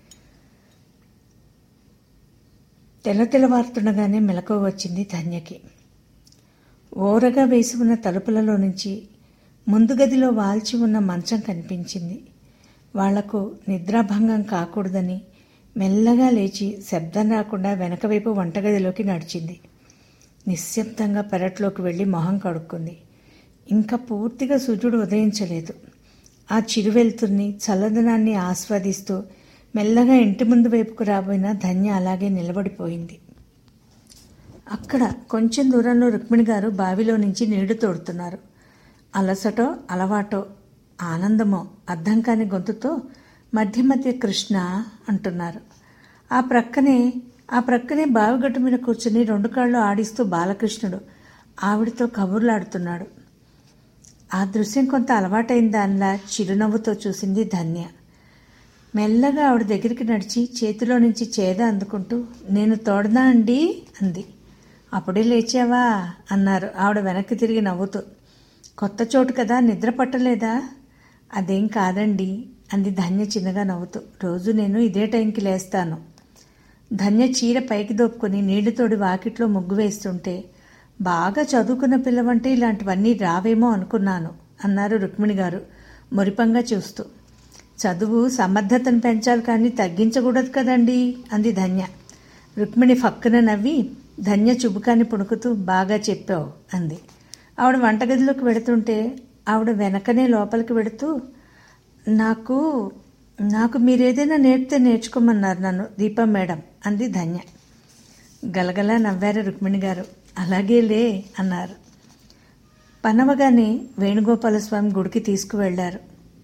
S5: తెల్ల తెల్లవారుతుండగానే మెలకువ వచ్చింది ధన్యకి ఓరగా వేసి ఉన్న తలుపులలో నుంచి ముందు గదిలో వాల్చి ఉన్న మంచం కనిపించింది వాళ్లకు నిద్రాభంగం కాకూడదని మెల్లగా లేచి శబ్దం రాకుండా వెనకవైపు వంటగదిలోకి నడిచింది నిశ్శబ్దంగా పెరట్లోకి వెళ్ళి మొహం కడుక్కుంది ఇంకా పూర్తిగా సూర్యుడు ఉదయించలేదు ఆ చిరువెలుతుర్ని చల్లదనాన్ని ఆస్వాదిస్తూ మెల్లగా ఇంటి ముందు వైపుకు రాబోయిన ధన్య అలాగే నిలబడిపోయింది అక్కడ కొంచెం దూరంలో రుక్మిణి గారు బావిలో నుంచి నీళ్లు తోడుతున్నారు అలసటో అలవాటో ఆనందమో అర్థం కాని గొంతుతో మధ్య మధ్య కృష్ణ అంటున్నారు ఆ ప్రక్కనే ఆ ప్రక్కనే బావిగట్టు మీద కూర్చుని రెండు కాళ్ళు ఆడిస్తూ బాలకృష్ణుడు ఆవిడతో కబుర్లాడుతున్నాడు ఆ దృశ్యం కొంత అలవాటైన దానిలా చిరునవ్వుతో చూసింది ధన్య మెల్లగా ఆవిడ దగ్గరికి నడిచి చేతిలో నుంచి చేద అందుకుంటూ నేను తోడదా అండి అంది అప్పుడే లేచావా అన్నారు ఆవిడ వెనక్కి తిరిగి నవ్వుతూ కొత్త చోటు కదా నిద్ర పట్టలేదా అదేం కాదండి అంది ధన్య చిన్నగా నవ్వుతూ రోజు నేను ఇదే టైంకి లేస్తాను ధన్య చీర పైకి దొప్పుకొని నీళ్లతోడి వాకిట్లో ముగ్గు వేస్తుంటే బాగా చదువుకున్న పిల్లవంటే ఇలాంటివన్నీ రావేమో అనుకున్నాను అన్నారు రుక్మిణి గారు మురిపంగా చూస్తూ చదువు సమర్థతను పెంచాలి కానీ తగ్గించకూడదు కదండి అంది ధన్య రుక్మిణి ఫక్కున నవ్వి ధన్య చుబుకాన్ని పుణుకుతూ బాగా చెప్పావు అంది ఆవిడ వంటగదిలోకి వెడుతుంటే ఆవిడ వెనకనే లోపలికి వెడుతూ నాకు నాకు మీరేదైనా నేర్పితే నేర్చుకోమన్నారు నన్ను దీపం మేడం అంది ధన్య గలగలా నవ్వారు రుక్మిణి గారు అలాగేలే అన్నారు పనవగానే వేణుగోపాలస్వామి గుడికి తీసుకువెళ్లారు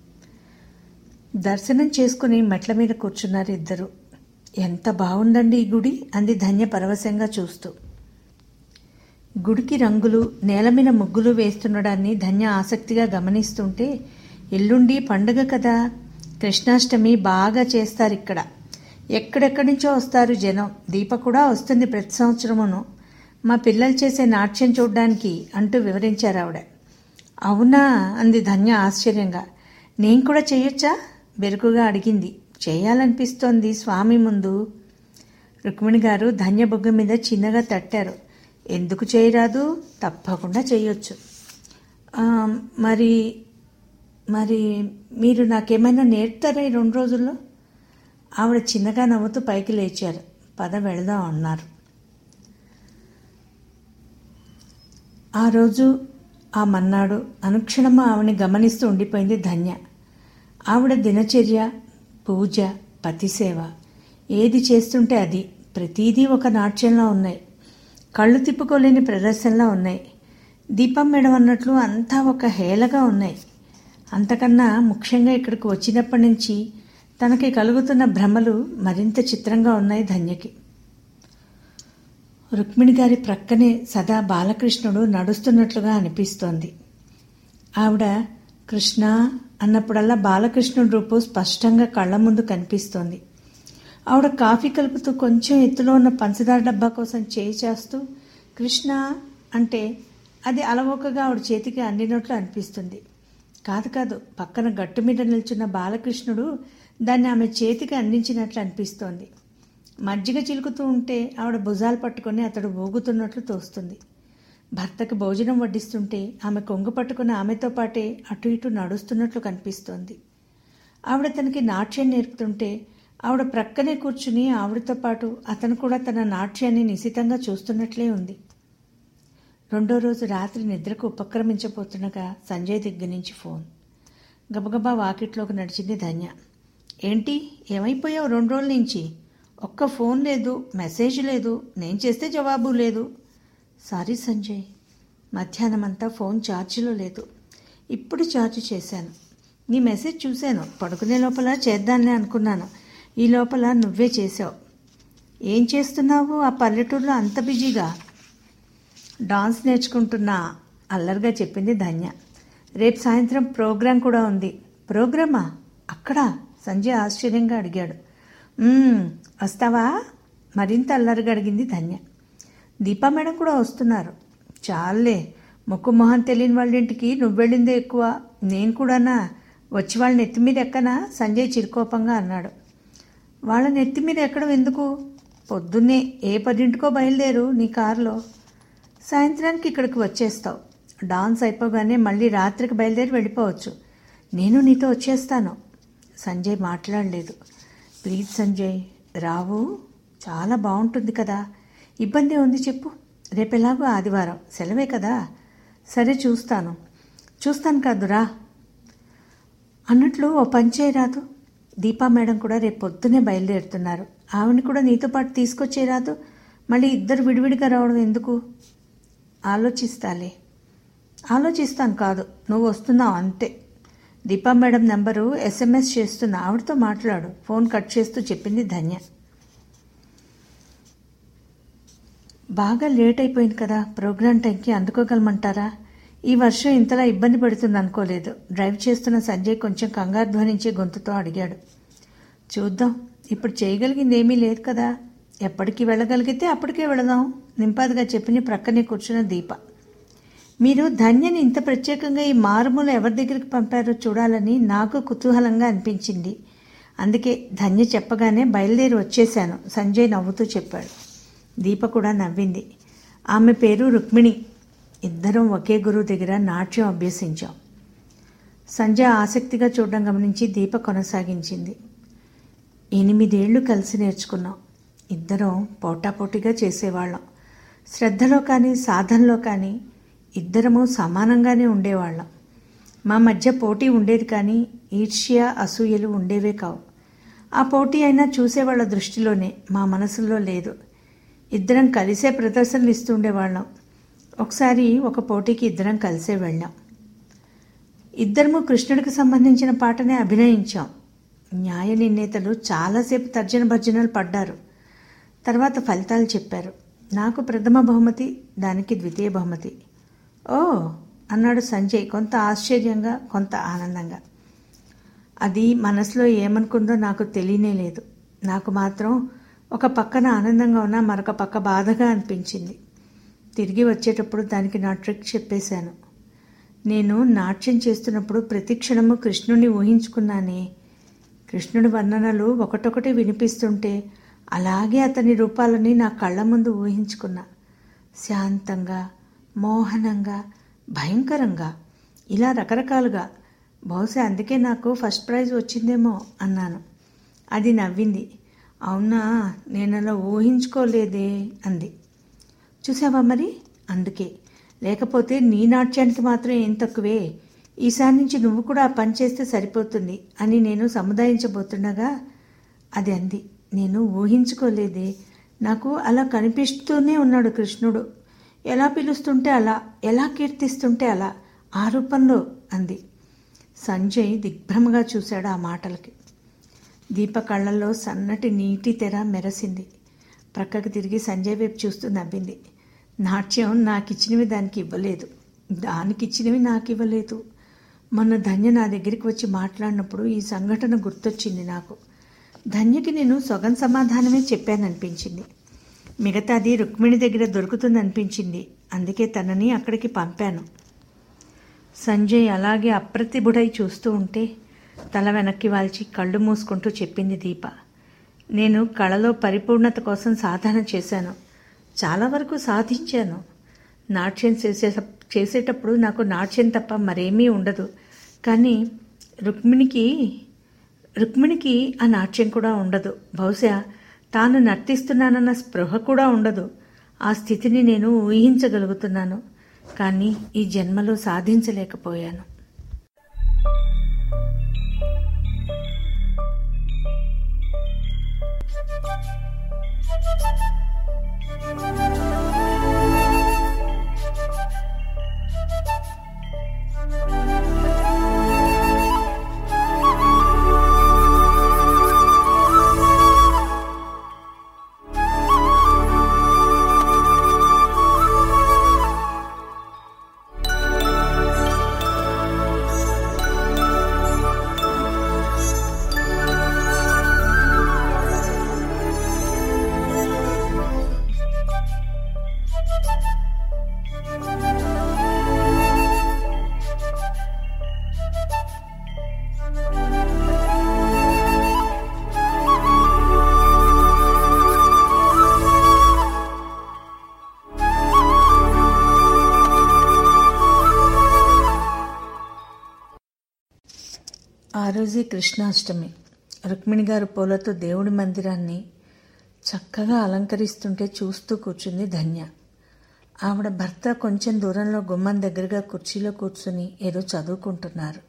S5: దర్శనం చేసుకుని మెట్ల మీద కూర్చున్నారు ఇద్దరు ఎంత బాగుందండి ఈ గుడి అంది ధన్య పరవశంగా చూస్తూ గుడికి రంగులు నేల మీద ముగ్గులు వేస్తుండడాన్ని ధన్య ఆసక్తిగా గమనిస్తుంటే ఎల్లుండి పండుగ కదా కృష్ణాష్టమి బాగా చేస్తారు ఇక్కడ ఎక్కడెక్కడి నుంచో వస్తారు జనం దీప కూడా వస్తుంది ప్రతి సంవత్సరమును మా పిల్లలు చేసే నాట్యం చూడ్డానికి అంటూ వివరించారు ఆవిడ అవునా అంది ధన్య ఆశ్చర్యంగా నేను కూడా చేయొచ్చా బెరుకుగా అడిగింది చేయాలనిపిస్తోంది స్వామి ముందు రుక్మిణి గారు ధన్య బొగ్గ మీద చిన్నగా తట్టారు ఎందుకు చేయరాదు తప్పకుండా చేయొచ్చు "ఆ, మరి మరి మీరు నాకేమైనా నేర్పుతారా ఈ రెండు రోజుల్లో ఆవిడ చిన్నగా నవ్వుతూ పైకి లేచారు పద వెళదాం అన్నారు ఆ రోజు ఆ మన్నాడు అనుక్షణము ఆవిడని గమనిస్తూ ఉండిపోయింది ధన్య ఆవిడ దినచర్య పూజ పతిసేవ ఏది చేస్తుంటే అది ప్రతిదీ ఒక నాట్యంలో ఉన్నాయి కళ్ళు తిప్పుకోలేని ప్రదర్శనలా ఉన్నాయి దీపం మేడం అన్నట్లు అంతా ఒక హేళగా ఉన్నాయి అంతకన్నా ముఖ్యంగా ఇక్కడికి వచ్చినప్పటి నుంచి తనకి కలుగుతున్న భ్రమలు మరింత చిత్రంగా ఉన్నాయి ధన్యకి రుక్మిణి గారి ప్రక్కనే సదా బాలకృష్ణుడు నడుస్తున్నట్లుగా అనిపిస్తోంది ఆవిడ కృష్ణ అన్నప్పుడల్లా బాలకృష్ణుడి రూపు స్పష్టంగా కళ్ళ ముందు కనిపిస్తోంది ఆవిడ కాఫీ కలుపుతూ కొంచెం ఎత్తులో ఉన్న పంచదార డబ్బా కోసం చేయి చేస్తూ కృష్ణ అంటే అది అలవోకగా ఆవిడ చేతికి అందినట్లు అనిపిస్తుంది కాదు కాదు పక్కన గట్టు మీద నిల్చున్న బాలకృష్ణుడు దాన్ని ఆమె చేతికి అందించినట్లు అనిపిస్తోంది మజ్జిగ చిలుకుతూ ఉంటే ఆవిడ భుజాలు పట్టుకొని అతడు ఊగుతున్నట్లు తోస్తుంది భర్తకు భోజనం వడ్డిస్తుంటే ఆమె కొంగు పట్టుకుని ఆమెతో పాటే అటు ఇటు నడుస్తున్నట్లు కనిపిస్తోంది ఆవిడ తనకి నాట్యం నేర్పుతుంటే ఆవిడ ప్రక్కనే కూర్చుని ఆవిడతో పాటు అతను కూడా తన నాట్యాన్ని నిశితంగా చూస్తున్నట్లే ఉంది రెండో రోజు రాత్రి నిద్రకు ఉపక్రమించబోతుండగా సంజయ్ దగ్గర నుంచి ఫోన్ గబగబా వాకిట్లోకి నడిచింది ధన్య ఏంటి ఏమైపోయావు రెండు రోజుల నుంచి ఒక్క ఫోన్ లేదు మెసేజ్ లేదు నేను చేస్తే జవాబు లేదు సారీ సంజయ్ మధ్యాహ్నం అంతా ఫోన్ ఛార్జీలో లేదు ఇప్పుడు ఛార్జ్ చేశాను నీ మెసేజ్ చూశాను పడుకునే లోపల చేద్దాంలే అనుకున్నాను ఈ లోపల నువ్వే చేసావు ఏం చేస్తున్నావు ఆ పల్లెటూరులో అంత బిజీగా డాన్స్ నేర్చుకుంటున్నా అల్లరిగా చెప్పింది ధన్య రేపు సాయంత్రం ప్రోగ్రాం కూడా ఉంది ప్రోగ్రామా అక్కడ సంజయ్ ఆశ్చర్యంగా అడిగాడు "మ్మ్, వస్తావా మరింత అల్లరిగా అడిగింది ధన్య దీపా మేడం కూడా వస్తున్నారు చాలే ముక్కు మొహం తెలియని వాళ్ళ ఇంటికి నువ్వు వెళ్ళిందే ఎక్కువ నేను కూడానా వచ్చి వాళ్ళ నెత్తి మీద ఎక్కనా సంజయ్ చిరుకోపంగా అన్నాడు వాళ్ళ నెత్తి మీద ఎక్కడం ఎందుకు పొద్దున్నే ఏ పదింటికో బయలుదేరు నీ కారులో సాయంత్రానికి ఇక్కడికి వచ్చేస్తావు డాన్స్ అయిపోగానే మళ్ళీ రాత్రికి బయలుదేరి వెళ్ళిపోవచ్చు నేను నీతో వచ్చేస్తాను సంజయ్ మాట్లాడలేదు ప్లీజ్ సంజయ్ రావు చాలా బాగుంటుంది కదా ఇబ్బంది ఉంది చెప్పు రేపు ఎలాగో ఆదివారం సెలవే కదా సరే చూస్తాను చూస్తాను కాదురా అన్నట్లు ఓ పని చేయరాదు దీపా మేడం కూడా రేపు పొద్దునే బయలుదేరుతున్నారు ఆవిడని కూడా నీతో పాటు తీసుకొచ్చేరాదు మళ్ళీ ఇద్దరు విడివిడిగా రావడం ఎందుకు ఆలోచిస్తాలే ఆలోచిస్తాను కాదు నువ్వు వస్తున్నావు అంతే దీపా మేడం నెంబరు ఎస్ఎంఎస్ చేస్తున్నా ఆవిడతో మాట్లాడు ఫోన్ కట్ చేస్తూ చెప్పింది ధన్య బాగా లేట్ అయిపోయింది కదా ప్రోగ్రామ్ టైంకి అందుకోగలమంటారా ఈ వర్షం ఇంతలా ఇబ్బంది పడుతుంది అనుకోలేదు డ్రైవ్ చేస్తున్న సంజయ్ కొంచెం కంగారు ధ్వనించే గొంతుతో అడిగాడు చూద్దాం ఇప్పుడు చేయగలిగింది ఏమీ లేదు కదా ఎప్పటికి వెళ్ళగలిగితే అప్పటికే వెళదాం నింపాదిగా చెప్పిన ప్రక్కనే కూర్చున్న దీప మీరు ధన్యని ఇంత ప్రత్యేకంగా ఈ మారుమూల ఎవరి దగ్గరికి పంపారో చూడాలని నాకు కుతూహలంగా అనిపించింది అందుకే ధన్య చెప్పగానే బయలుదేరి వచ్చేశాను సంజయ్ నవ్వుతూ చెప్పాడు దీప కూడా నవ్వింది ఆమె పేరు రుక్మిణి ఇద్దరం ఒకే గురువు దగ్గర నాట్యం అభ్యసించాం సంజయ్ ఆసక్తిగా చూడడం గమనించి దీప కొనసాగించింది ఎనిమిదేళ్లు కలిసి నేర్చుకున్నాం ఇద్దరం పోటాపోటీగా చేసేవాళ్ళం శ్రద్ధలో కానీ సాధనలో కానీ ఇద్దరము సమానంగానే ఉండేవాళ్ళం మా మధ్య పోటీ ఉండేది కానీ ఈర్ష్య అసూయలు ఉండేవే కావు ఆ పోటీ అయినా చూసేవాళ్ళ దృష్టిలోనే మా మనసులో లేదు ఇద్దరం కలిసే ప్రదర్శనలు ఇస్తుండేవాళ్ళం ఒకసారి ఒక పోటీకి ఇద్దరం కలిసే వెళ్ళాం ఇద్దరము కృష్ణుడికి సంబంధించిన పాటనే అభినయించాం న్యాయ నిర్ణేతలు చాలాసేపు తర్జన భర్జనలు పడ్డారు తర్వాత ఫలితాలు చెప్పారు నాకు ప్రథమ బహుమతి దానికి ద్వితీయ బహుమతి ఓ అన్నాడు సంజయ్ కొంత ఆశ్చర్యంగా కొంత ఆనందంగా అది మనసులో ఏమనుకుందో నాకు తెలియనే లేదు నాకు మాత్రం ఒక పక్కన ఆనందంగా ఉన్న మరొక పక్క బాధగా అనిపించింది తిరిగి వచ్చేటప్పుడు దానికి నా ట్రిక్ చెప్పేశాను నేను నాట్యం చేస్తున్నప్పుడు ప్రతి క్షణము కృష్ణుని ఊహించుకున్నానే కృష్ణుడి వర్ణనలు ఒకటొకటి వినిపిస్తుంటే అలాగే అతని రూపాలని నా కళ్ళ ముందు ఊహించుకున్నా శాంతంగా మోహనంగా భయంకరంగా ఇలా రకరకాలుగా బహుశా అందుకే నాకు ఫస్ట్ ప్రైజ్ వచ్చిందేమో అన్నాను అది నవ్వింది అవునా నేను అలా ఊహించుకోలేదే అంది చూసావా మరి అందుకే లేకపోతే నీ నాట్యానికి మాత్రం ఏం తక్కువే ఈసారి నుంచి నువ్వు కూడా ఆ పని చేస్తే సరిపోతుంది అని నేను సముదాయించబోతుండగా అది అంది నేను ఊహించుకోలేదే నాకు అలా కనిపిస్తూనే ఉన్నాడు కృష్ణుడు ఎలా పిలుస్తుంటే అలా ఎలా కీర్తిస్తుంటే అలా ఆ రూపంలో అంది సంజయ్ దిగ్భ్రమగా చూశాడు ఆ మాటలకి దీప కళ్ళల్లో సన్నటి నీటి తెర మెరసింది ప్రక్కకు తిరిగి సంజయ్ వైపు చూస్తూ నవ్వింది నాట్యం నాకు ఇచ్చినవి దానికి ఇవ్వలేదు దానికి ఇచ్చినవి నాకు ఇవ్వలేదు మొన్న ధన్య నా దగ్గరికి వచ్చి మాట్లాడినప్పుడు ఈ సంఘటన గుర్తొచ్చింది నాకు ధన్యకి నేను సొగం సమాధానమే చెప్పాననిపించింది మిగతాది రుక్మిణి దగ్గర దొరుకుతుందనిపించింది అందుకే తనని అక్కడికి పంపాను సంజయ్ అలాగే అప్రతిభుడై చూస్తూ ఉంటే తల వెనక్కి వాల్చి కళ్ళు మూసుకుంటూ చెప్పింది దీప నేను కళలో పరిపూర్ణత కోసం సాధన చేశాను చాలా వరకు సాధించాను నాట్యం చేసే చేసేటప్పుడు నాకు నాట్యం తప్ప మరేమీ ఉండదు కానీ రుక్మిణికి రుక్మిణికి ఆ నాట్యం కూడా ఉండదు బహుశా తాను నర్తిస్తున్నానన్న స్పృహ కూడా ఉండదు ఆ స్థితిని నేను ఊహించగలుగుతున్నాను కానీ ఈ జన్మలో సాధించలేకపోయాను ఆ రోజే కృష్ణాష్టమి రుక్మిణి గారు పూలతో దేవుడి మందిరాన్ని చక్కగా అలంకరిస్తుంటే చూస్తూ కూర్చుంది ధన్య ఆవిడ భర్త కొంచెం దూరంలో గుమ్మం దగ్గరగా కుర్చీలో కూర్చుని ఏదో చదువుకుంటున్నారు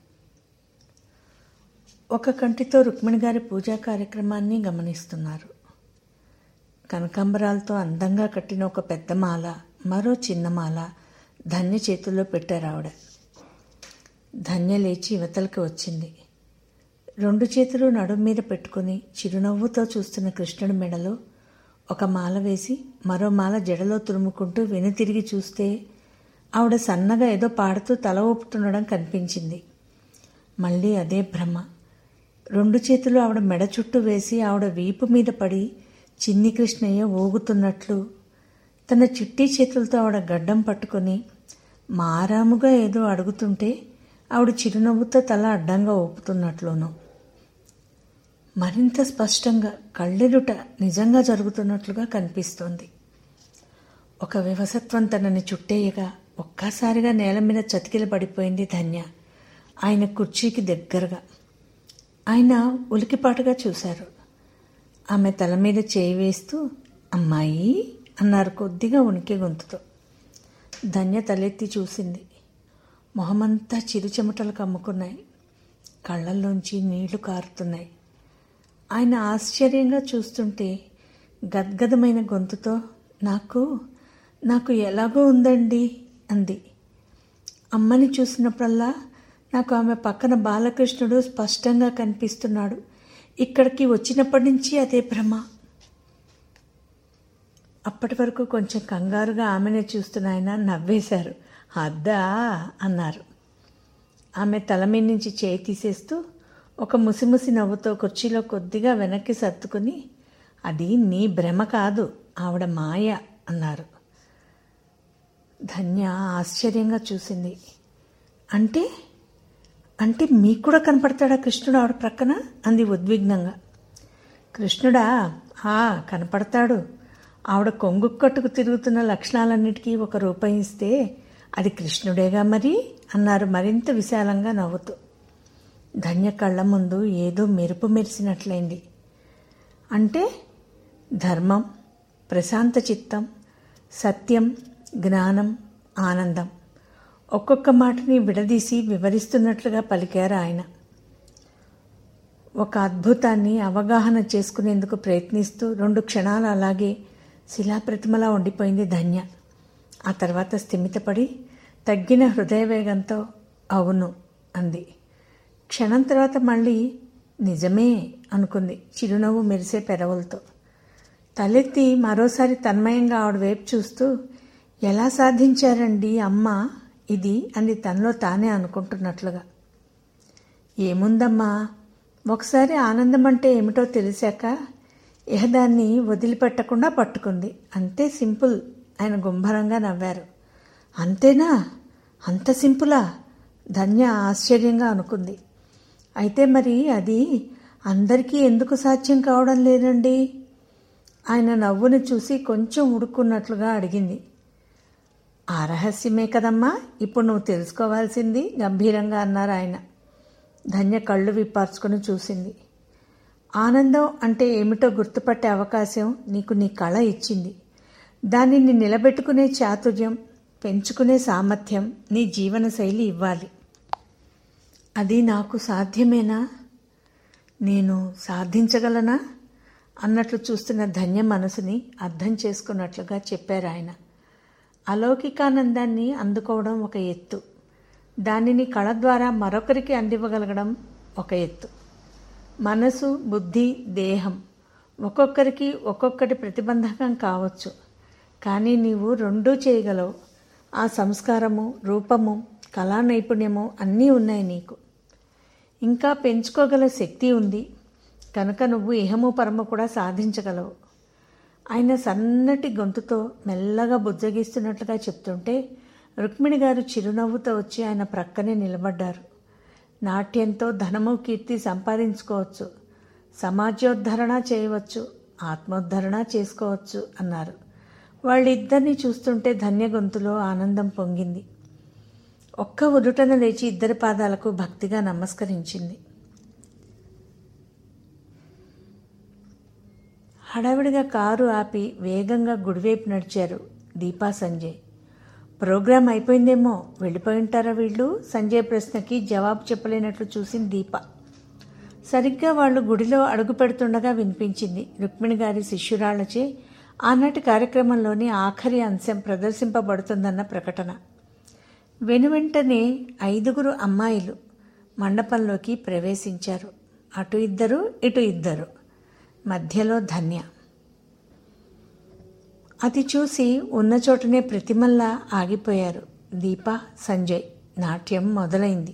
S5: ఒక కంటితో రుక్మిణి గారి పూజా కార్యక్రమాన్ని గమనిస్తున్నారు కనకాంబరాలతో అందంగా కట్టిన ఒక పెద్ద మాల మరో చిన్న మాల ధన్య చేతుల్లో పెట్టారు ఆవిడ ధన్య లేచి యువతలకి వచ్చింది రెండు చేతులు నడుం మీద పెట్టుకుని చిరునవ్వుతో చూస్తున్న కృష్ణుడి మెడలో ఒక మాల వేసి మరో మాల జడలో తురుముకుంటూ వెనుతిరిగి చూస్తే ఆవిడ సన్నగా ఏదో పాడుతూ తల ఊపుతుండడం కనిపించింది మళ్ళీ అదే భ్రమ రెండు చేతులు ఆవిడ మెడ చుట్టూ వేసి ఆవిడ వీపు మీద పడి చిన్ని కృష్ణయ్య ఊగుతున్నట్లు తన చిట్టి చేతులతో ఆవిడ గడ్డం పట్టుకొని మారాముగా ఏదో అడుగుతుంటే ఆవిడ చిరునవ్వుతో తల అడ్డంగా ఊపుతున్నట్లును మరింత స్పష్టంగా కళ్ళెదుట నిజంగా జరుగుతున్నట్లుగా కనిపిస్తోంది ఒక వివసత్వం తనని చుట్టేయగా ఒక్కసారిగా నేల మీద చతికిల పడిపోయింది ధన్య ఆయన కుర్చీకి దగ్గరగా ఆయన ఉలికిపాటుగా చూశారు ఆమె తల మీద చేయి వేస్తూ అమ్మాయి అన్నారు కొద్దిగా ఉనికి గొంతుతో ధన్య తలెత్తి చూసింది మొహమంతా చిరుచెమటలు కమ్ముకున్నాయి కళ్ళల్లోంచి నీళ్లు కారుతున్నాయి ఆయన ఆశ్చర్యంగా చూస్తుంటే గద్గదమైన గొంతుతో నాకు నాకు ఎలాగో ఉందండి అంది అమ్మని చూసినప్పుడల్లా నాకు ఆమె పక్కన బాలకృష్ణుడు స్పష్టంగా కనిపిస్తున్నాడు ఇక్కడికి వచ్చినప్పటి నుంచి అదే భ్రమ అప్పటి వరకు కొంచెం కంగారుగా ఆమెనే చూస్తున్న ఆయన నవ్వేశారు అద్దా అన్నారు ఆమె తల మీద నుంచి చేయి తీసేస్తూ ఒక ముసిముసి నవ్వుతో కుర్చీలో కొద్దిగా వెనక్కి సర్దుకుని అది నీ భ్రమ కాదు ఆవిడ మాయ అన్నారు ధన్య ఆశ్చర్యంగా చూసింది అంటే అంటే మీకు కూడా కనపడతాడా కృష్ణుడు ఆవిడ ప్రక్కన అంది ఉద్విగ్నంగా కృష్ణుడా ఆ కనపడతాడు ఆవిడ కొంగు కట్టుకు తిరుగుతున్న లక్షణాలన్నిటికీ ఒక రూపం ఇస్తే అది కృష్ణుడేగా మరి అన్నారు మరింత విశాలంగా నవ్వుతూ ధన్య కళ్ళ ముందు ఏదో మెరుపు మెరిసినట్లయింది అంటే ధర్మం ప్రశాంత చిత్తం సత్యం జ్ఞానం ఆనందం ఒక్కొక్క మాటని విడదీసి వివరిస్తున్నట్లుగా పలికారు ఆయన ఒక అద్భుతాన్ని అవగాహన చేసుకునేందుకు ప్రయత్నిస్తూ రెండు క్షణాలు అలాగే శిలాప్రతిమలా ఉండిపోయింది ధన్య ఆ తర్వాత స్థిమితపడి తగ్గిన హృదయ వేగంతో అవును అంది క్షణం తర్వాత మళ్ళీ నిజమే అనుకుంది చిరునవ్వు మెరిసే పెరవులతో తలెత్తి మరోసారి తన్మయంగా ఆవిడ వైపు చూస్తూ ఎలా సాధించారండి అమ్మ ఇది అంది తనలో తానే అనుకుంటున్నట్లుగా ఏముందమ్మా ఒకసారి ఆనందం అంటే ఏమిటో తెలిసాక ఇహ దాన్ని వదిలిపెట్టకుండా పట్టుకుంది అంతే సింపుల్ ఆయన గుంభరంగా నవ్వారు అంతేనా అంత సింపులా ధన్య ఆశ్చర్యంగా అనుకుంది అయితే మరి అది అందరికీ ఎందుకు సాధ్యం కావడం లేదండి ఆయన నవ్వుని చూసి కొంచెం ఉడుక్కున్నట్లుగా అడిగింది ఆ రహస్యమే కదమ్మా ఇప్పుడు నువ్వు తెలుసుకోవాల్సింది గంభీరంగా అన్నారు ఆయన ధన్య కళ్ళు విప్పార్చుకొని చూసింది ఆనందం అంటే ఏమిటో గుర్తుపట్టే అవకాశం నీకు నీ కళ ఇచ్చింది దానిని నిలబెట్టుకునే చాతుర్యం పెంచుకునే సామర్థ్యం నీ జీవనశైలి ఇవ్వాలి అది నాకు సాధ్యమేనా నేను సాధించగలనా అన్నట్లు చూస్తున్న ధన్య మనసుని అర్థం చేసుకున్నట్లుగా చెప్పారు ఆయన అలౌకికానందాన్ని అందుకోవడం ఒక ఎత్తు దానిని కళ ద్వారా మరొకరికి అందివ్వగలగడం ఒక ఎత్తు మనసు బుద్ధి దేహం ఒక్కొక్కరికి ఒక్కొక్కటి ప్రతిబంధకం కావచ్చు కానీ నీవు రెండూ చేయగలవు ఆ సంస్కారము రూపము కళా నైపుణ్యము అన్నీ ఉన్నాయి నీకు ఇంకా పెంచుకోగల శక్తి ఉంది కనుక నువ్వు ఇహము పరము కూడా సాధించగలవు ఆయన సన్నటి గొంతుతో మెల్లగా బుజ్జగిస్తున్నట్లుగా చెప్తుంటే రుక్మిణి గారు చిరునవ్వుతో వచ్చి ఆయన ప్రక్కనే నిలబడ్డారు నాట్యంతో ధనము కీర్తి సంపాదించుకోవచ్చు సమాజోద్ధరణ చేయవచ్చు ఆత్మోద్ధరణ చేసుకోవచ్చు అన్నారు వాళ్ళిద్దరిని చూస్తుంటే ధన్య గొంతులో ఆనందం పొంగింది ఒక్క ఉదుటన లేచి ఇద్దరి పాదాలకు భక్తిగా నమస్కరించింది హడావిడిగా కారు ఆపి వేగంగా గుడివైపు నడిచారు దీపా సంజయ్ ప్రోగ్రాం అయిపోయిందేమో వెళ్ళిపోయి ఉంటారా వీళ్ళు సంజయ్ ప్రశ్నకి జవాబు చెప్పలేనట్లు చూసింది దీప సరిగ్గా వాళ్ళు గుడిలో అడుగు పెడుతుండగా వినిపించింది రుక్మిణి గారి శిష్యురాళ్లచే ఆనాటి కార్యక్రమంలోని ఆఖరి అంశం ప్రదర్శింపబడుతుందన్న ప్రకటన వెనువెంటనే ఐదుగురు అమ్మాయిలు మండపంలోకి ప్రవేశించారు అటు ఇద్దరు ఇటు ఇద్దరు మధ్యలో ధన్య అది చూసి ఉన్న చోటనే ప్రతిమల్లా ఆగిపోయారు దీప సంజయ్ నాట్యం మొదలైంది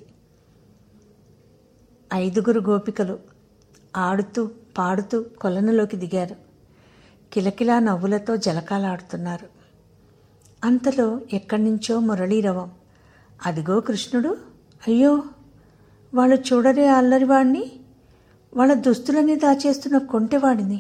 S5: ఐదుగురు గోపికలు ఆడుతూ పాడుతూ కొలనులోకి దిగారు కిలకిలా నవ్వులతో జలకాలాడుతున్నారు అంతలో ఎక్కడి నుంచో మురళీరవం అదిగో కృష్ణుడు అయ్యో వాళ్ళు చూడరే అల్లరివాడిని వాళ్ళ దుస్తులని దాచేస్తున్న కొంటెవాడిని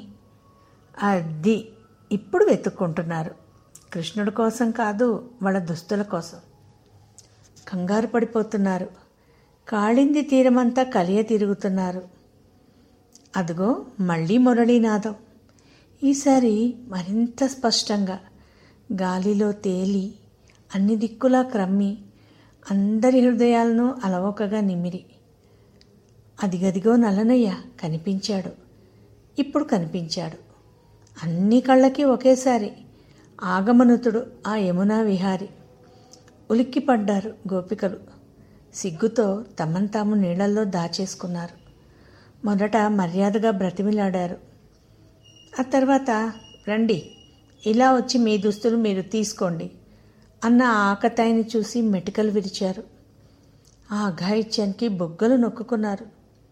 S5: అది ఇప్పుడు వెతుక్కుంటున్నారు కృష్ణుడి కోసం కాదు వాళ్ళ దుస్తుల కోసం కంగారు పడిపోతున్నారు కాళింది తీరమంతా కలియ తిరుగుతున్నారు అదిగో మళ్ళీ మురళీనాదం ఈసారి మరింత స్పష్టంగా గాలిలో తేలి అన్ని దిక్కులా క్రమ్మి అందరి హృదయాలను అలవోకగా నిమిరి అదిగదిగో నల్లనయ్య కనిపించాడు ఇప్పుడు కనిపించాడు అన్ని కళ్ళకి ఒకేసారి ఆగమనుతుడు ఆ యమునా విహారి ఉలిక్కిపడ్డారు గోపికలు సిగ్గుతో తమను తాము నీళ్లల్లో దాచేసుకున్నారు మొదట మర్యాదగా బ్రతిమిలాడారు ఆ తర్వాత రండి ఇలా వచ్చి మీ దుస్తులు మీరు తీసుకోండి అన్న ఆకతాయిని చూసి మెటికలు విరిచారు ఆ అఘాయిత్యానికి బొగ్గలు నొక్కుకున్నారు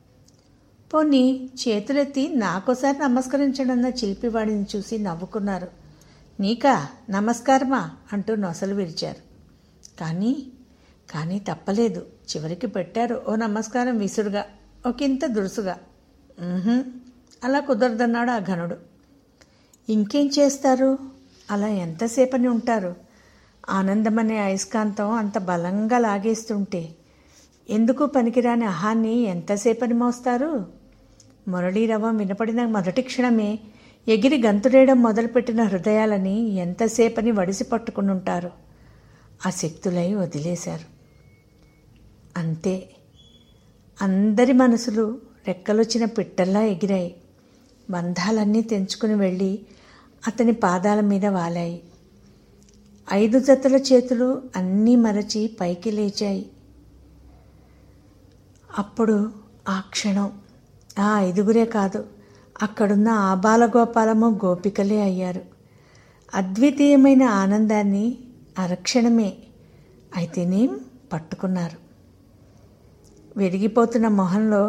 S5: పోనీ చేతులెత్తి నాకోసారి నమస్కరించడన్న చిలిపివాడిని చూసి నవ్వుకున్నారు నీకా నమస్కారమా అంటూ నొసలు విరిచారు కానీ కానీ తప్పలేదు చివరికి పెట్టారు ఓ నమస్కారం విసురుగా ఒకంత దురుసుగా "ఉహుం, అలా కుదరదన్నాడు ఆ ఘనుడు ఇంకేం చేస్తారు అలా ఎంతసేపని ఉంటారు ఆనందమనే అయస్కాంతం అంత బలంగా లాగేస్తుంటే ఎందుకు పనికిరాని అహాన్ని ఎంతసేపని మోస్తారు మురళీరవం వినపడిన మొదటి క్షణమే ఎగిరి గంతులేయడం మొదలుపెట్టిన హృదయాలని ఎంతసేపని వడిసి పట్టుకుని ఉంటారు ఆ శక్తులై వదిలేశారు అంతే అందరి మనసులు రెక్కలొచ్చిన పిట్టల్లా ఎగిరాయి బంధాలన్నీ తెంచుకుని వెళ్ళి అతని పాదాల మీద వాలాయి ఐదు జతల చేతులు అన్నీ మరచి పైకి లేచాయి అప్పుడు ఆ క్షణం ఆ ఐదుగురే కాదు అక్కడున్న ఆ బాలగోపాలము గోపికలే అయ్యారు అద్వితీయమైన ఆనందాన్ని అరక్షణమే అయితేనేం పట్టుకున్నారు వెలిగిపోతున్న మొహంలో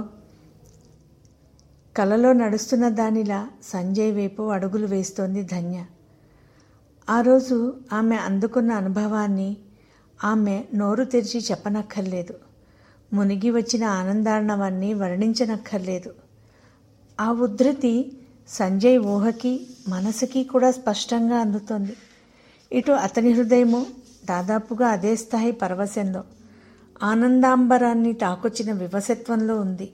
S5: కలలో నడుస్తున్న దానిలా సంజయ్ వైపు అడుగులు వేస్తోంది ధన్య ఆ రోజు ఆమె అందుకున్న అనుభవాన్ని ఆమె నోరు తెరిచి చెప్పనక్కర్లేదు మునిగి వచ్చిన ఆనందార్ణవాన్ని వర్ణించనక్కర్లేదు ఆ ఉద్ధృతి సంజయ్ ఊహకి మనసుకి కూడా స్పష్టంగా అందుతోంది ఇటు అతని హృదయము దాదాపుగా అదే స్థాయి పరవశంలో ఆనందాంబరాన్ని తాకొచ్చిన వివసత్వంలో ఉంది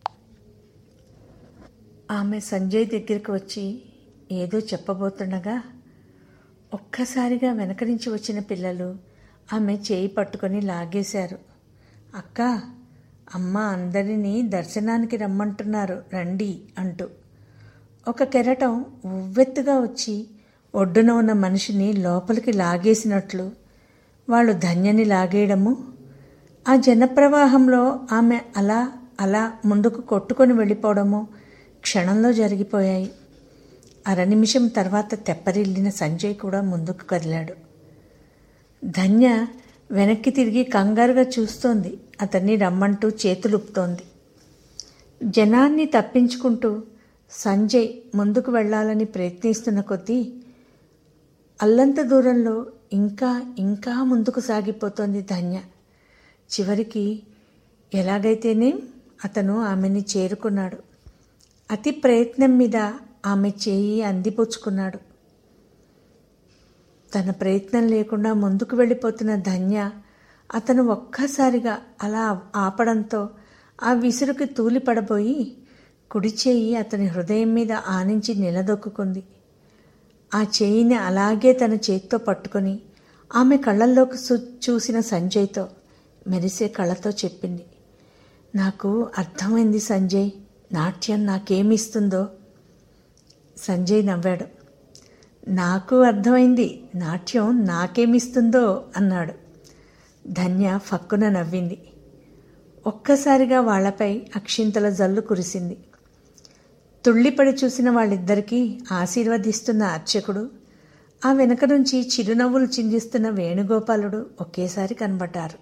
S5: ఆమె సంజయ్ దగ్గరికి వచ్చి ఏదో చెప్పబోతుండగా ఒక్కసారిగా వెనక నుంచి వచ్చిన పిల్లలు ఆమె చేయి పట్టుకొని లాగేశారు అక్క అమ్మ అందరినీ దర్శనానికి రమ్మంటున్నారు రండి అంటూ ఒక కెరటం ఉవ్వెత్తుగా వచ్చి ఒడ్డున ఉన్న మనిషిని లోపలికి లాగేసినట్లు వాళ్ళు ధన్యని లాగేయడము ఆ జనప్రవాహంలో ఆమె అలా అలా ముందుకు కొట్టుకొని వెళ్ళిపోవడము క్షణంలో జరిగిపోయాయి అర నిమిషం తర్వాత తెప్పరిల్లిన సంజయ్ కూడా ముందుకు కదిలాడు ధన్య వెనక్కి తిరిగి కంగారుగా చూస్తోంది అతన్ని రమ్మంటూ చేతులుపుతోంది జనాన్ని తప్పించుకుంటూ సంజయ్ ముందుకు వెళ్ళాలని ప్రయత్నిస్తున్న కొద్దీ అల్లంత దూరంలో ఇంకా ఇంకా ముందుకు సాగిపోతోంది ధన్య చివరికి ఎలాగైతేనే అతను ఆమెని చేరుకున్నాడు అతి ప్రయత్నం మీద ఆమె చేయి అందిపుచ్చుకున్నాడు తన ప్రయత్నం లేకుండా ముందుకు వెళ్ళిపోతున్న ధన్య అతను ఒక్కసారిగా అలా ఆపడంతో ఆ విసురుకి తూలిపడబోయి కుడి చేయి అతని హృదయం మీద ఆనించి నిలదొక్కుంది ఆ చేయిని అలాగే తన చేతితో పట్టుకొని ఆమె కళ్ళల్లోకి చూ చూసిన సంజయ్తో మెరిసే కళ్ళతో చెప్పింది నాకు అర్థమైంది సంజయ్ నాట్యం నాకేమిస్తుందో సంజయ్ నవ్వాడు నాకు అర్థమైంది నాట్యం నాకేమిస్తుందో అన్నాడు ధన్య ఫక్కున నవ్వింది ఒక్కసారిగా వాళ్లపై అక్షింతల జల్లు కురిసింది తుళ్ళిపడి చూసిన వాళ్ళిద్దరికీ ఆశీర్వదిస్తున్న అర్చకుడు ఆ వెనక నుంచి చిరునవ్వులు చిందిస్తున్న వేణుగోపాలుడు ఒకేసారి కనబడ్డారు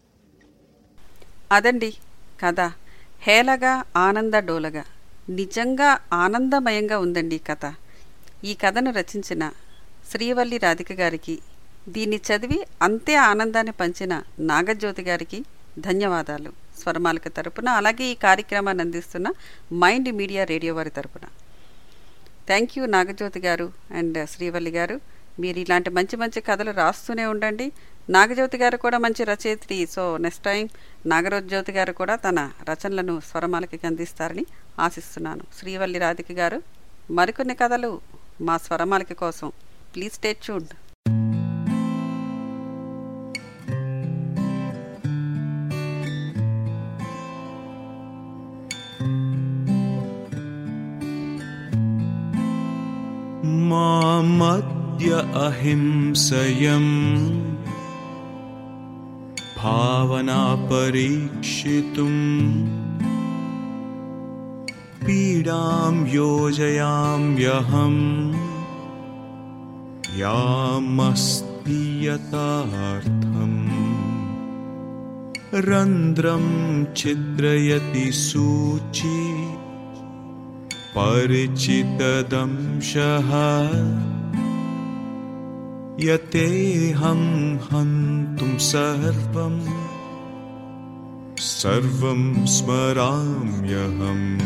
S4: అదండి కథ హేళగా ఆనంద డోలగా నిజంగా ఆనందమయంగా ఉందండి ఈ కథ ఈ కథను రచించిన శ్రీవల్లి రాధిక గారికి దీన్ని చదివి అంతే ఆనందాన్ని పంచిన నాగజ్యోతి గారికి ధన్యవాదాలు స్వరమాలిక తరపున అలాగే ఈ కార్యక్రమాన్ని అందిస్తున్న మైండ్ మీడియా రేడియో వారి తరపున థ్యాంక్ యూ నాగజ్యోతి గారు అండ్ శ్రీవల్లి గారు మీరు ఇలాంటి మంచి మంచి కథలు రాస్తూనే ఉండండి నాగజ్యోతి గారు కూడా మంచి రచయిత్రి సో నెక్స్ట్ టైం నాగరోజ్యోతి గారు కూడా తన రచనలను స్వరమాలికకి అందిస్తారని ఆశిస్తున్నాను శ్రీవల్లి రాధిక గారు మరికొన్ని కథలు మా స్వరమాలిక కోసం ప్లీజ్ స్టే ట్యూన్డ్
S13: मामद्य अहिंसयम् भावना परीक्षितुम् पीडां योजयाम्यहम् यामस्ति यथार्थम् रन्ध्रं छिद्रयति सूची परिचितदंशः यतेऽहं हन्तुं सर्वं सर्वं स्मराम्यहम्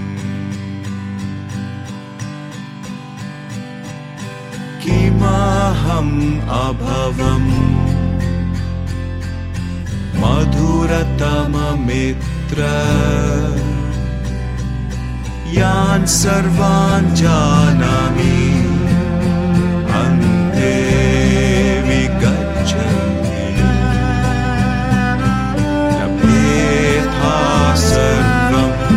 S13: किमहम् अभवम् मधुरतममित्र यान् सर्वान् जानामि अन्ते विगच्छन्ति लभेथा सर्वम्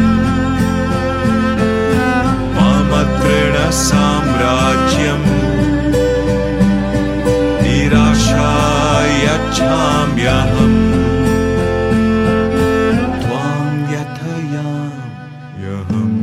S13: मम तृणसाम्राज्यम् निराशायच्छाम्यहम् त्वां यथयाम्यहम्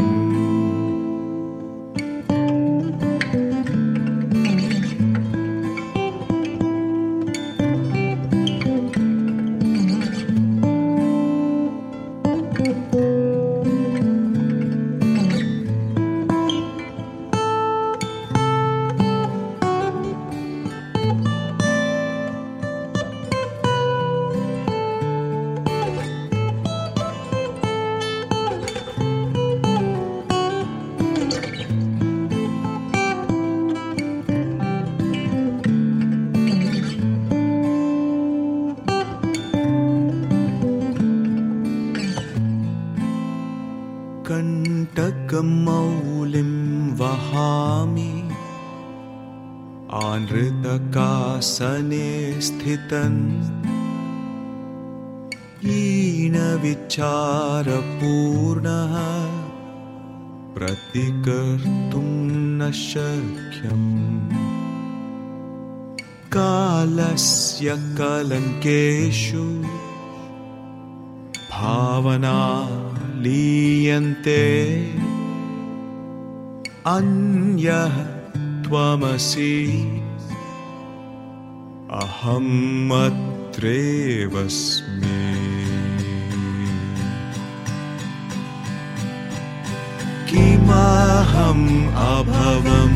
S13: कण्टकमौलिं वहामि आनृतकासने स्थितन् हीनविचारपूर्णः प्रतिकर्तुं न शक्यम् कालस्य कलङ्केषु भावना लीयन्ते अन्यः त्वमसि अहम् अत्रेवस्मि किमहम् अभवम्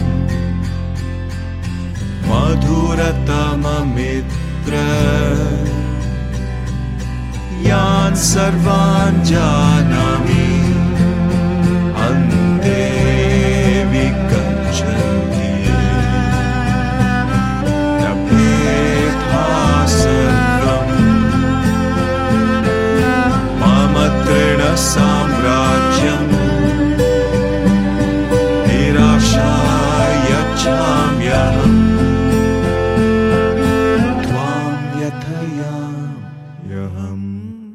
S13: मधुरतममित्र यान् सर्वान् जानामि अन्ते विगच्छन्ति लभेथा सर्वम् मम तृणसाम्राज्यम् निराशायच्छाम्यहम् त्वां यथयाम्यहम्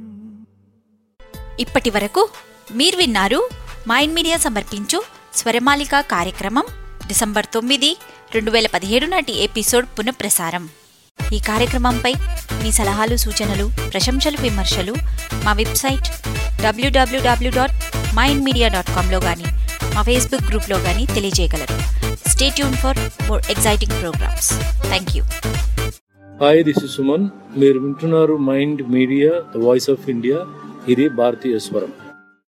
S1: ఇప్పటి వరకు మీరు విన్నారు మైండ్ మీడియా సమర్పించు స్వరమాలిక కార్యక్రమం డిసెంబర్ తొమ్మిది రెండు వేల పదిహేడు నాటి ఎపిసోడ్ పునఃప్రసారం ఈ కార్యక్రమంపై మీ సలహాలు సూచనలు ప్రశంసలు విమర్శలు మా వెబ్సైట్ డబ్ల్యూడబ్ల్యూడబ్ల్యూ డాట్ మైండ్ మీడియా డాట్ కామ్లో కానీ మా ఫేస్బుక్ గ్రూప్లో కానీ తెలియజేయగలరు stay tune for more exciting programs thank you
S14: hi this is Suman మీరు వింటున్నారు mind media the voice of India ఇది భారతీయ స్వరం